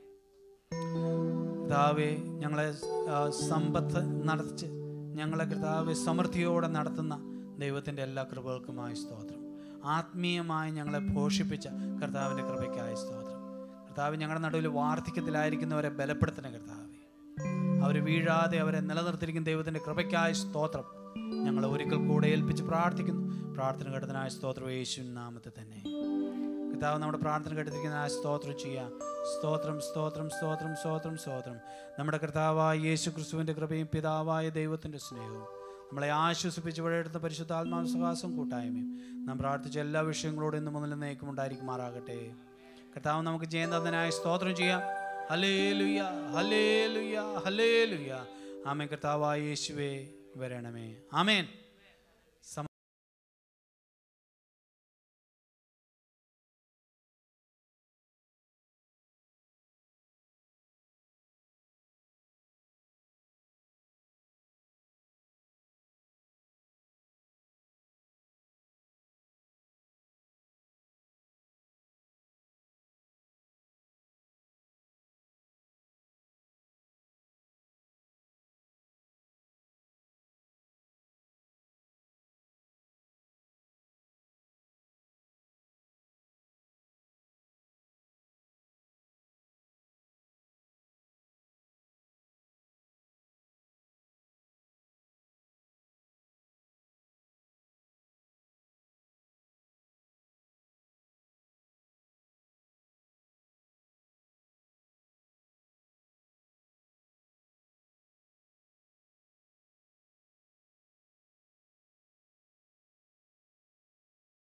കർത്താവെ ഞങ്ങളെ ആ, സമ്പത്ത് നടച്ച് ഞങ്ങളെ കർത്താവ് സമൃദ്ധിയോടെ നടത്തുന്ന ദൈവത്തിൻ്റെ എല്ലാ കൃപകൾക്കുമായി സ്തോത്രം ആത്മീയമായി ഞങ്ങളെ പോഷിപ്പിച്ച കർത്താവിൻ്റെ കൃപയ്ക്കായി സ്തോത്രം കർത്താവ് ഞങ്ങളുടെ നടുവിൽ വാർദ്ധക്യത്തിലായിരിക്കുന്നവരെ ബലപ്പെടുത്തണ കർത്താവെ അവർ വീഴാതെ അവരെ നിലനിർത്തിയിരിക്കുന്ന ദൈവത്തിൻ്റെ കൃപയ്ക്കായി സ്തോത്രം ഞങ്ങൾ ഒരിക്കൽ കൂടെ ഏൽപ്പിച്ച് പ്രാർത്ഥിക്കുന്നു പ്രാർത്ഥന ഘട്ടത്തിനായ സ്തോത്രം യേശു നാമത്തെ തന്നെ കർത്താവ് നമ്മുടെ പ്രാർത്ഥന കേട്ടിരിക്കുന്ന ആ സ്തോത്രം ചെയ്യാം സ്തോത്രം സ്തോത്രം സ്തോത്രം സ്തോത്രം സ്തോത്രം നമ്മുടെ കർത്താവായ യേശു ക്രിസ്തുവിൻ്റെ കൃപയും പിതാവായ ദൈവത്തിൻ്റെ സ്നേഹവും നമ്മളെ ആശ്വസിപ്പിച്ച് വഴിയെടുത്ത പരിശുദ്ധാത്മാവ് സഹാസം കൂട്ടായ്മയും നാം പ്രാർത്ഥിച്ച എല്ലാ വിഷയങ്ങളോടും ഇന്ന് മുതൽ നയിക്കും ഉണ്ടായിരിക്കുമാറാകട്ടെ കർത്താവ് നമുക്ക് ജയന്തനായ സ്തോത്രം ചെയ്യാം ഹലേ ലുയ ഹലേ ലുയ ഹലേ ലുയ ആമേ കർത്താവായ യേശുവേ വരണമേ ആമേൻ